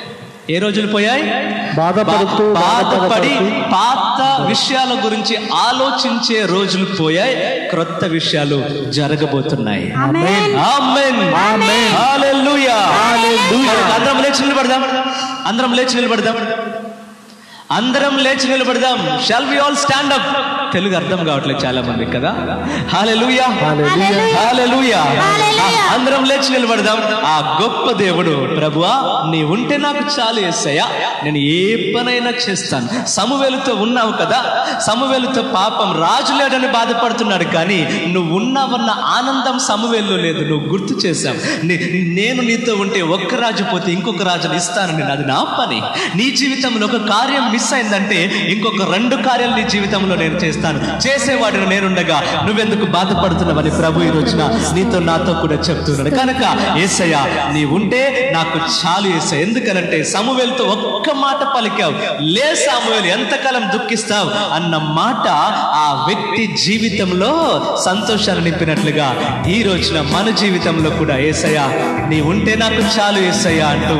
ఏ రోజులు పోయాయి బాధపడుతూ, బా- బాధపడి బాధపడుతూ. పాత విషయాల గురించి ఆలోచించే రోజులు పోయాయి క్రొత్త విషయాలు జరగబోతున్నాయి ఆమేన్. ఆమేన్. హల్లెలూయా. అందరం లేచి నిలబడదాం అందరం లేచి నిలబడదాం అందరం లేచి నిలబడదాం shall we all stand up Telugu అర్థం కావట్లేదు చాలా మందికి కదా హాలెలూయా హాలెలూయా అందరం లేచి నిలబడదాం ఆ గొప్ప దేవుడు ప్రభువా నీ ఉంటే నాకు చాలు ఎస్సయ్యా నేను ఏ పనైనా చేస్తాను సమవేలుతో ఉన్నావు కదా సమవేలుతో పాపం రాజు లేడని బాధపడుతున్నాడు కానీ నువ్వు ఉన్నావన్న ఆనందం సమవేల్లో లేదు నువ్వు గుర్తు చేశావు నీ- నేను నీతో ఉంటే ఒక్క రాజు పోతే ఇంకొక రాజుని ఇస్తాను నేను అది నా పని నీ జీవితంలో ఒక కార్యం మిస్ అయిందంటే ఇంకొక రెండు కార్యాలు నీ జీవితంలో నేను చేస్తాను చేసేవాడిని నేనుండగా నువ్వెందుకు బాధపడుతున్నావని ప్రభు ఈ రోజున నీతో నాతో కూడా చెప్తున్నాడు కనుక ఏసయ్య నీ ఉంటే నాకు చాలు ఏసయ్య ఎందుకనంటే సమూవేలుతో ఒక్క మాట పలికావు లే సామువేలు ఎంతకాలం దుఃఖిస్తావు అన్న మాట ఆ వ్యక్తి జీవితంలో సంతోషాన్ని నింపినట్లుగా ఈ రోజున మన జీవితంలో కూడా ఏసయ్య నీ ఉంటే నాకు చాలు ఏసయ్య అంటూ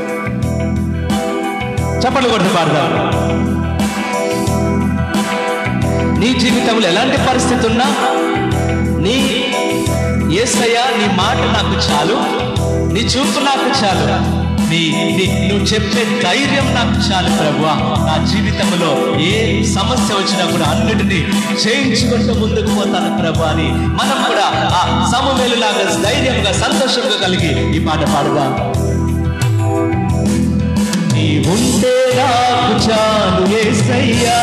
చప్పట్లు కొడుతూ పాడదాం నీ జీవితంలో ఎలాంటి పరిస్థితి ఉన్నా నీ ఏసయ్య నీ మాట నాకు చాలు నీ చూపు నాకు చాలు నీ నీ నువ్వు చెప్పే ధైర్యం నాకు చాలు ప్రభు నా జీవితంలో ఏ సమస్య వచ్చినా కూడా అన్నిటినీ చేయించుకుంటూ ముందుకు పోతాను ప్రభు అని మనం కూడా ఆ సమవేలు లాగా ధైర్యంగా సంతోషంగా కలిగి ఈ పాట పాడదాం నీ ఉంటే నాకు చాలు ఏసయ్యా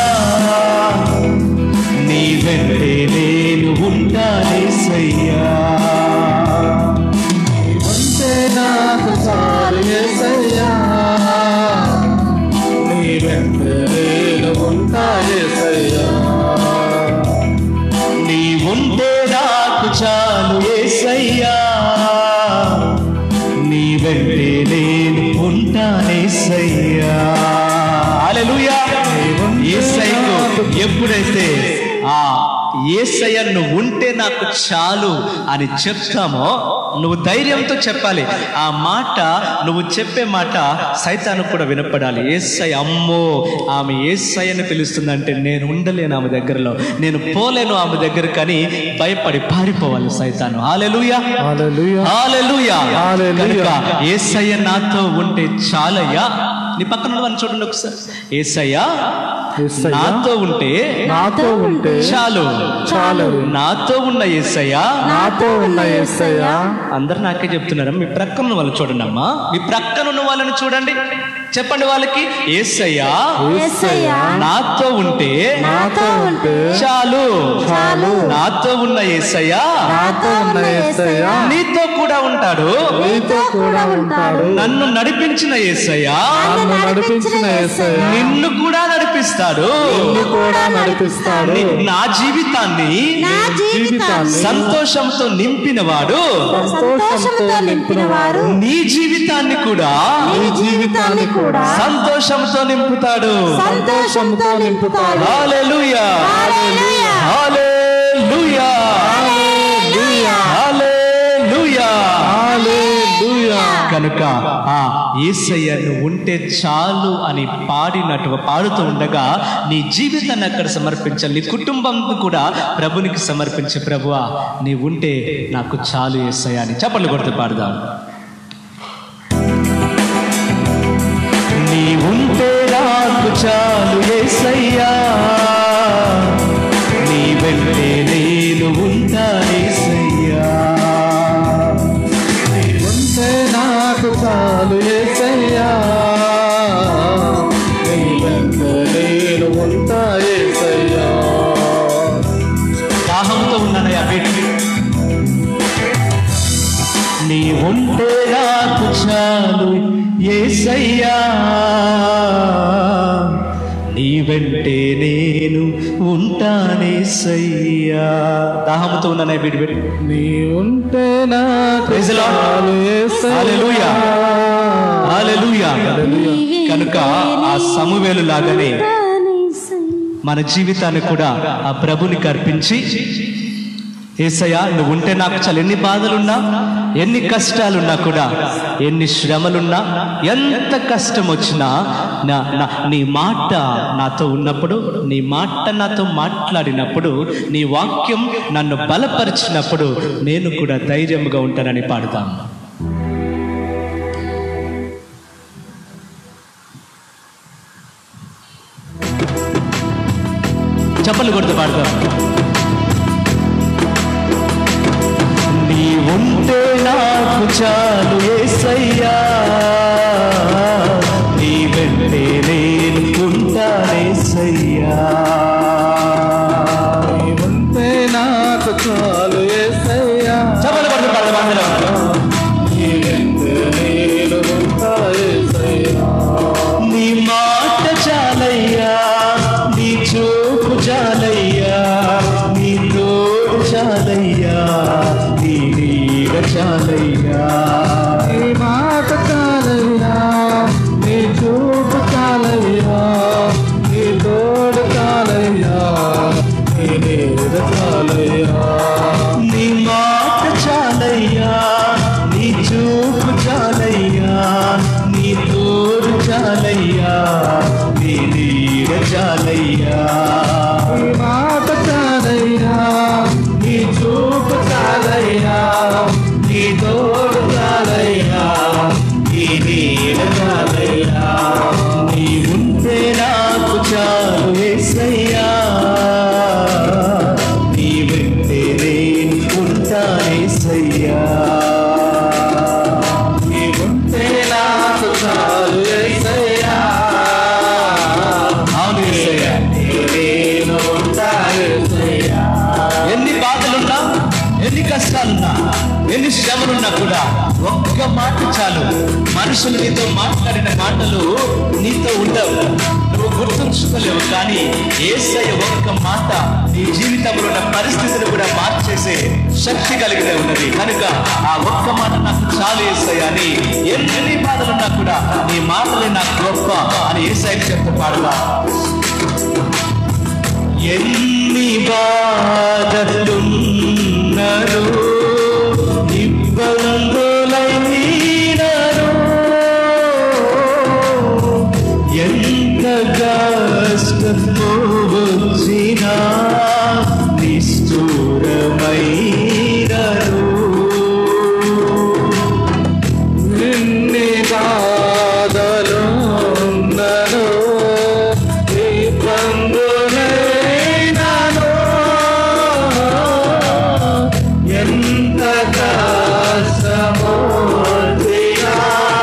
నీ వెంటే నేను ఉంటానేసయ్యా ఉంటే నాకు చాలు యేసయ్యా. నీ వెంట నేను ఉంటా యేసయ్యా. నీ ఉంటే నాకు చాలు ఏసయ్యా నీ వెంటే నేను ఉంటానేసయ్యా హల్లెలూయా ఏసయ్యకు ఎప్పుడైతే ఆ ఏసయ్య నువ్వు ఉంటే నాకు చాలు అని చెప్తామో నువ్వు ధైర్యంతో చెప్పాలి ఆ మాట నువ్వు చెప్పే మాట సైతానికి కూడా వినపడాలి ఏసయ్య అమ్మో ఆమె ఏసయ్యని పిలుస్తుందంటే నేను ఉండలేను ఆమె దగ్గరలో నేను పోలేను ఆమె దగ్గర కానీ భయపడి పారిపోవాలి సైతాను హాలెలూయా హల్లెలూయా. హాలెలూయా హల్లెలూయా. కనుక ఏసయ్య నాతో ఉంటే చాలయ్యా నీ పక్కన ఉన్నవాడిని చూడండి ఒకసారి ఏసయ్యా యేసయ్య నాతో ఉంటే నాతో ఉంటే చాలు చాలు. నాతో ఉన్న ఏసయ్యా నాతో ఉన్న యేసయ్యా అందరు నాకే చెప్తున్నారా మీ ప్రక్కన ఉన్న వాళ్ళు చూడండి అమ్మా మీ ప్రక్కన ఉన్న వాళ్ళని చూడండి చెప్పండి వాళ్ళకి ఏసయ్యా యేసయ్యా నాతో ఉంటే నాతో ఉంటే చాలు చాలు. నాతో ఉన్న ఏసయ్యా నాతో ఉన్న యేసయ్యా నీతో కూడా ఉంటాడు నీతో కూడా ఉంటాడు నన్ను నడిపించిన ఏసయ్యా నన్ను నడిపించిన యేసయ్యా నిన్ను కూడా నడిపిస్తాడు నిన్ను కూడా నడిపిస్తాడు ని- నా జీవితాన్ని నా జీవితాన్ని సంతోషంతో నింపినవాడు సంతోషంతో నింపిన వారు నీ జీవితాన్ని కూడా నీ జీవితాన్ని కూడా సంతోషంతో నింపుతాడు సంతోషంతో నింపుతాడు హల్లెలూయా హల్లెలూయా. హల్లెలూయా హల్లెలూయా. హల్లెలూయా హల్లెలూయా. కనుక ఆ యేసయ్య నువ్వు ఉంటే చాలు అని పాడినట్టు పాడుతూ ఉండగా నీ జీవితాన్ని అక్కడ సమర్పించాలి నీ కుటుంబం కూడా ప్రభునికి సమర్పించే ప్రభువా నీ ఉంటే నాకు చాలు యేసయ్య అని చప్పట్లు కొడుతూ పాడదాం నీ ఉంటే నాకు చాలు యేసయ్యా నీ వెంటే నేను ఉంటా యేసయ్యా ఉంటే నాకు చాలు యేసయ్యా నీ వెంట నేను ఉంటా యేసయ్యా దాహంతో ఉన్నానయ్యా వీటికి నీ ఉంటే నాకు చాలు ఏసయ్యా నీ వెంటే నేను ఉంటానేసయ్యా దాహంతో ఉన్నానయ్యా వీడి వీడి నీ ఉంటే నాకు Praise the Lord. చాలు యేసయ్యా Hallelujah. హల్లెలూయా కనుక ఆ సమూవేలు లాగానే మన జీవితాన్ని కూడా ఆ ప్రభునికి అర్పించి ఏసయ్య నువ్వు ఉంటే నాకు చాలు ఎన్ని బాధలున్నా ఎన్ని కష్టాలున్నా కూడా ఎన్ని శ్రమలున్నా ఎంత కష్టం వచ్చినా నా నా నీ మాట నాతో ఉన్నప్పుడు నీ మాట నాతో మాట్లాడినప్పుడు నీ వాక్యం నన్ను బలపరిచినప్పుడు నేను కూడా ధైర్యంగా ఉంటానని పాడుతాను చప్పలు కొడుతూ పాడతాం నీ ఉంటే నాకు చాలు ఏసయ్యా నీ వెంటే నేను ఉంటానేసయ్యా ఉంటే నాకు చాలు ఏసయ్యా చప్పలు కొడుతూ పాడతాం అందరం నేను ఉంటా ఏసయ్యా నీ మాట చాలయ్యా నీ చూపు చాలయ్యా నీ తోడు చాలయ్యా నీ నీడ చాలయ్యా నీ మాట చాలయ్యా నీ చూపు చాలయ్యా నీ తోడు చాలయ్యా నీ నీడ చాలయ్యా నీ మాట చాలయ్యా నీ చూపు చాలయ్యా నీ తోడు చాలయ్యా నీ నీడ చాలయ్యా నీ మాట చాలయ్యా నీ చూపు చాలయ్యా నీ తోడు చాలయ్యా నీ నీడ చాలయ్యా నీ ఉంటే నాకు చాలు ఏసయ్యా నీ వెంటే నేను ఉంటానేసయ్యా నీ ఉంటే నాకు చాలు యేసయ్యా అవును ఏసయ్యా నేను ఉంటా యేసయ్యా ఎన్ని బాధలున్నా ఎన్ని కష్టాలున్నా ఎన్ని శ్రమలున్నా కూడా ఒక్క మాట చాలు మనుషులు నీతో మాట్లాడిన మాటలు నీతో ఉండవు నువ్వు గుర్తుంచుకోలేవు కానీ ఏసయ్య ఒక్క మాట నీ జీవితంలో ఉన్న పరిస్థితులు కూడా మార్చేసే శక్తి కలిగిన ఉన్నది కనుక ఆ ఒక్క మాట నాకు చాలు ఏసయ్య అని ఎన్ని బాధలున్నా కూడా నీ మాటలే నాకు గొప్ప అని ఏసయ్య చెప్తే పాడుగా ఎన్ని బాధలున్నరు ఇబ్బందులైనరు ఎంత కష్టము వచ్చినా నిష్ఠూరమైనరు నిన్ని బాధలు ఉన్నను ఇబ్బందులైనను ఎంత కష్టమో వచ్చినా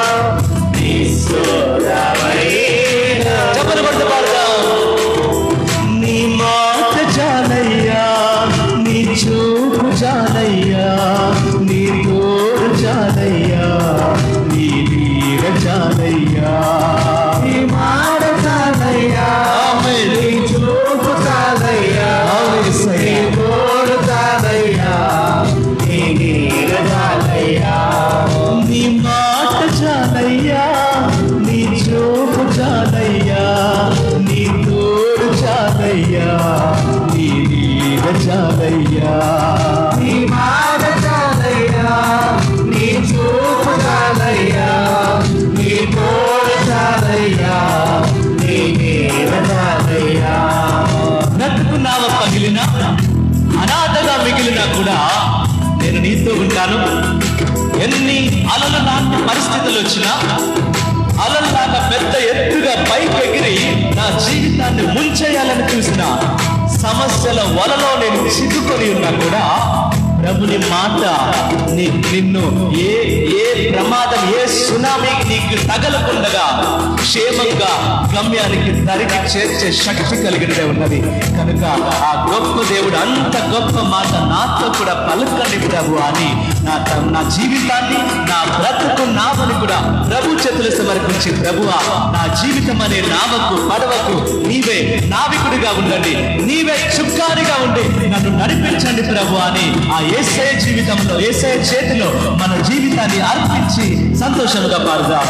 నిస్సురమైనను. చెప్పలు కొడుతూ పాడదాం నీ మాట చాలయ్యా నీ చూపు చాలయ్యా నీ తోడు చాలయ్యా నీ నీడ చాలయ్యా నీ మాట చాలయ్యా నీ చూపు చాలయ్యా నీ తోడు చాలయ్యా నీ నీడ చాలయ్యా నీ మాట చాలయ్యా నీ చూపు చాలయ్యా నీ తోడు చాలయ్యా నీ నీడ చాలయ్యా నీ మాట చాలయ్యా నీ చూపు చాలయ్యా నీ తోడు చాలయ్యా నీ నీడ చాలయ్యా బ్రతుకున్నావ పగిలిన అనాథగా మిగిలినా కూడా నేను నీతో ఉంటాను ఎన్ని అలలు లాంటి పరిస్థితులు వచ్చినా అలల్లాగా పెద్ద ఎత్తుగా పైకి ఎగిరి నా జీవితాన్ని ముంచేయాలని చూసిన సమస్యల వలలో నేను చిక్కుకొని ఉన్నా కూడా ప్రభుని మాట నీ నిన్ను ఏ ఏ ప్రమాదం ఏ సునామీ నీకు తగలకుండగా క్షేమంగా గమ్యానికి తరిగి చేర్చే శక్తి కలిగినదే ఉన్నది కనుక ఆ గొప్ప దేవుడు అంత గొప్ప మాట నాతో కూడా పలుకండి ప్రభు అని నా త- నా జీవితాన్ని నా బ్రతుకు నావని కూడా ప్రభు చేతులు సమర్పించి ప్రభువా నా జీవితం అనే నావకు పడవకు నీవే నావికుడిగా ఉండండి నీవే చుక్కానిగా ఉండి నన్ను నడిపించండి ప్రభు అని ఆ ఏసయ జీవితంలో ఏసయ చేతిలో మన జీవితాన్ని అర్పించి సంతోషంగా పాడుదాం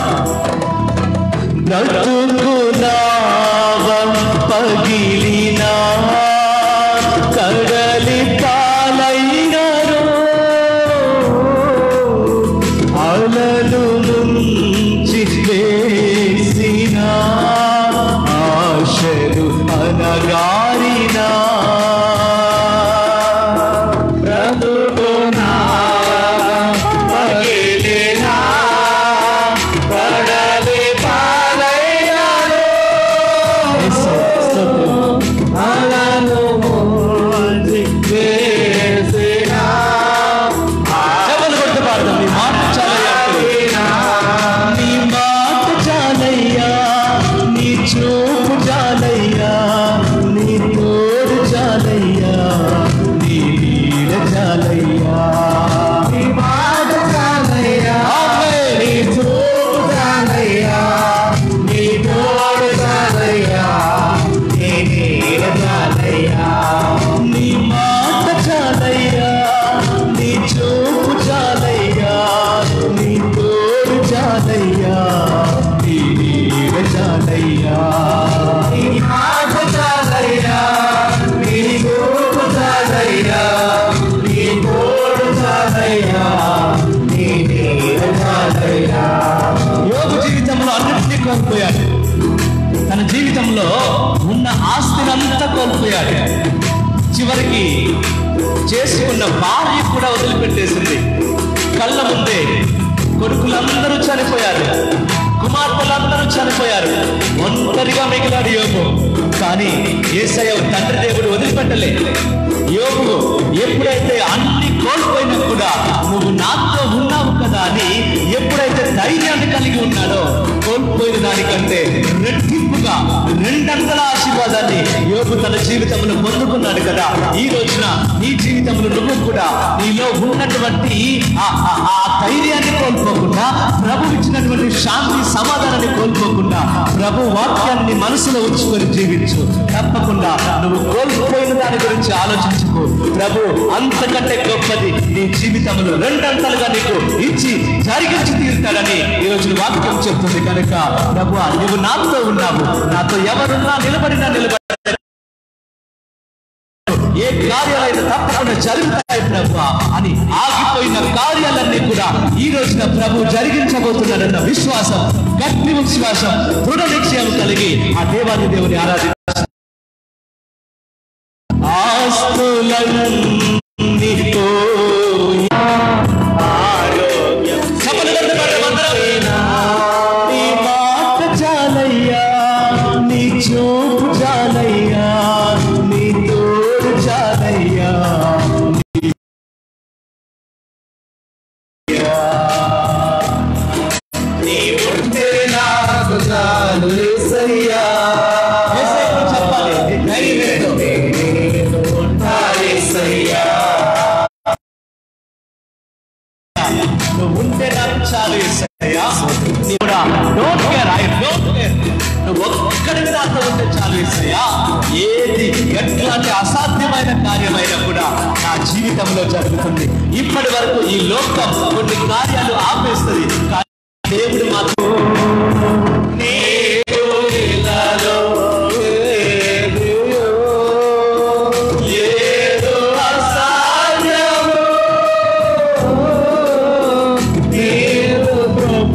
బ్రతుకునావం పగిలినా కడలి పాలైన చాలయ్యా నీ మాట చాలయ్యా నీ గోపు చాలయ్యా నీ తోడు చాలయ్యా నీ నీడ చాలయ్యా యోగు జీవితంలో అన్నింటినీ కోల్పోయాడు తన జీవితంలో ఉన్న ఆస్తినంతా కోల్పోయాడు చివరికి చేసుకున్న భార్య కూడా వదిలిపెట్టేసింది కళ్ళ ముందే కొడుకులందరూ చనిపోయారు కుమార్తెలందరూ చనిపోయారు ఒంటరిగా మిగిలాడు యోగు కానీ ఏసయ్య తండ్రి దేవుడు వదిలిపెట్టలే యోగు ఎప్పుడైతే అన్ని కోల్పోయినా కూడా నువ్వు నాతో ఉన్నావు కదా అని ఎప్పుడైతే ధైర్యాన్ని కలిగి ఉన్నాడో కోల్పోయిన దానికంటే రెట్టింపుగా రెండంతల ఆశీర్వాదాన్ని యోగు తన జీవితంలో పొందుకున్నాడు కదా ఈ రోజున నీ జీవితంలో నువ్వు కూడా నీలో ఉన్నటువంటి ఆ ఆ- ఆ ధైర్యాన్ని కోల్పోకుండా ప్రభు ఇచ్చినటువంటి శాంతి సమాధానాన్ని కోల్పోకుండా ప్రభు వాక్యాన్ని నీ మనసులో ఉంచుకొని జీవించు తప్పకుండా నువ్వు కోల్పోయిన దాని గురించి ఆలోచించుకో ప్రభు అంతకంటే గొప్పది నీ జీవితంలో రెండంతలుగా నీకు ఇచ్చి జరిగించి తీరుతాడని ఈ రోజు వాక్యం చెప్తుంది కనుక ప్రభు నువ్వు నాతో ఉన్నావు నాతో ఎవరున్నా నిలబడినా నిలబడి ఏ కార్యాలైనా తప్పకుండా జరుగుతాయి ప్రభు అని ఆగిపోయిన కార్యాలన్నీ కూడా ఈ రోజున ప్రభు జరిగించబోతున్నాడన్న విశ్వాసం గట్టి విశ్వాసం దృఢ నిశ్చయం కలిగి ఆ దేవాది దేవుని ఆరాధి ఆస్తులన్నీ పోయి ఆరోగ్యం చప్పట్లు కొట్టి పాడదాం అందరం. నీ మాట చాలయ్యా నీ చూపు చాలయ్యా నీ తోడు చాలయ్యా నీ ఉంటే నాకు చాలు యేసయ్యా యేసయ్యకు చెప్పాలి నీ ధైర్యంతో. నేను ఉంటా యేసయ్యా నువ్వు ఉంటే నాకు చాలు యేసయ్యా. నీ కూడా don't care, I don't care. నువ్వు ఒక్కడివి నాతో ఉంటే చాలు యేసయ్యా. ఏది ఎట్లాంటి అసాధ్యమైన కార్యమైనా కూడా నా జీవితంలో జరుగుతుంది ఇప్పటి వరకు ఈ లోకం కొన్ని కార్యాలు ఆపేస్తుంది కానీ దేవుడు మాత్రం నీవు ఇలాలో ఏదో అసాధ్యము నీవు కృప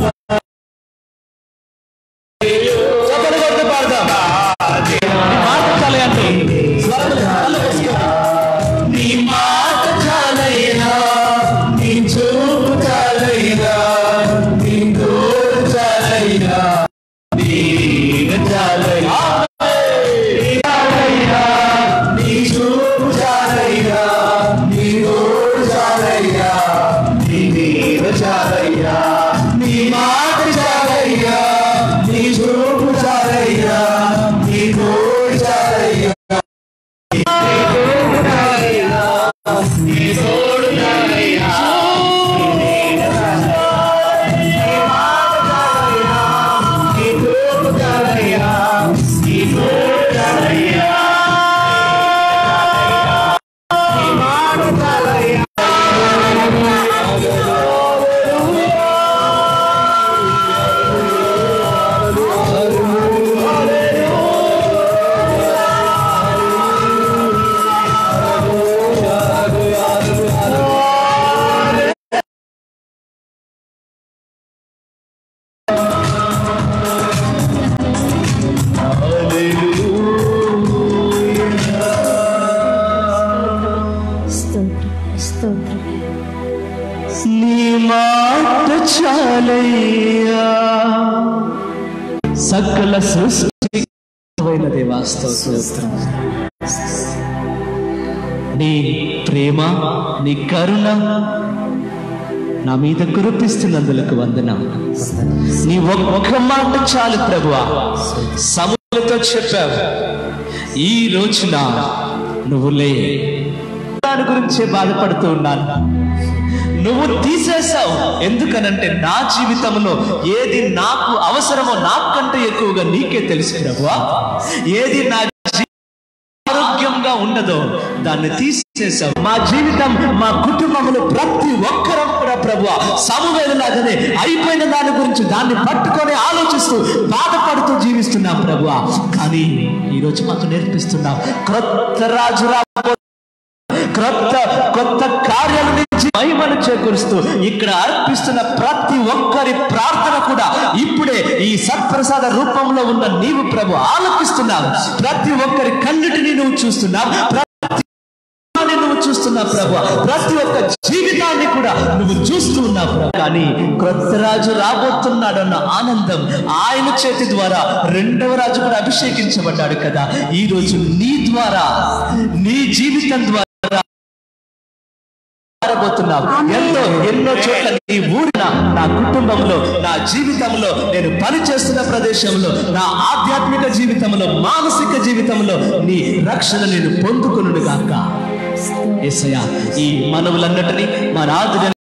చప్పట్లు కొట్టి పాడదాం. మాట చాలు అంటే స్వరములు కళ్ళు మూసుకోండి. నీ మాట చాలైనా నీ చూపు చాలైనా నీ తోడు చాలైనా నీ నీడ చాలైనా నీ చాలైనా నీ చూపు చాలైనా నీ తోడు చాలైనా నీ నీడ చాలైనా నీ మాట చాలైనా నీ చూపు చాలైనా నీ తోడు చాలైనా స్తోత్రం స్తోత్రం నీ మాట చాలయ్యా సకల సృష్టి దేవా స్తోత్రం నీ ప్రేమ నీ కరుణ నా మీద కురిపిస్తున్నందులకు వందనం నీ ఒక్క మాట చాలు ప్రభువా సముద్రతో చెప్పావు ఈ రోజున నువ్వు లే దాని గురించే బాధపడుతూ ఉన్నాను నువ్వు తీసేశావు ఎందుకనంటే నా జీవితంలో ఏది నాకు అవసరమో నాకంటే ఎక్కువగా నీకే తెలుసు ప్రభువా ఏది నా జీ- ఆరోగ్యంగా ఉండదో దాన్ని తీసేసావు మా జీవితం మా కుటుంబంలో ప్రతి ఒక్కరం కూడా ప్రభు సమవేలు లాగానే అయిపోయిన దాని గురించి దాన్ని పట్టుకొని ఆలోచిస్తూ బాధపడుతూ జీవిస్తున్నాం ప్రభు కానీ ఈరోజు మాకు నేర్పిస్తున్నాం క్రొత్త రాజు రాబో క్రొత్త కొత్త కార్యాల నుంచి మహిమను చేకూరుస్తూ ఇక్కడ అర్పిస్తున్న ప్రతి ఒక్కరి ప్రార్థన కూడా ఇప్పుడే ఈ సత్ప్రసాద రూపంలో ఉన్న నీవు ప్రభు ఆలకిస్తున్నావు ప్రతి ఒక్కరి కన్నిటిని నువ్వు చూస్తున్నావు ప్రతి ఒక్కరిని నువ్వు చూస్తున్నావు ప్రభు ప్రతి ఒక్క జీవితాన్ని కూడా నువ్వు చూస్తూ ఉన్నావు ప్రభు కానీ క్రొత్త రాజు రాబోతున్నాడు అన్న ఆనందం ఆయన చేతి ద్వారా రెండవ రాజు కూడా అభిషేకించబడ్డాడు కదా ఈ రోజు నీ ద్వారా నీ జీవితం ద్వారా మారబోతున్నావు ఎంతో ఎన్నో చోట్ల నీ ఊరిన నా కుటుంబంలో నా జీవితంలో నేను పని చేస్తున్న ప్రదేశంలో నా ఆధ్యాత్మిక జీవితంలో మానసిక జీవితంలో నీ రక్షణ నేను పొందుకును గాక యేసయ్య ఈ మనవులన్నిటినీ మన ఆదిన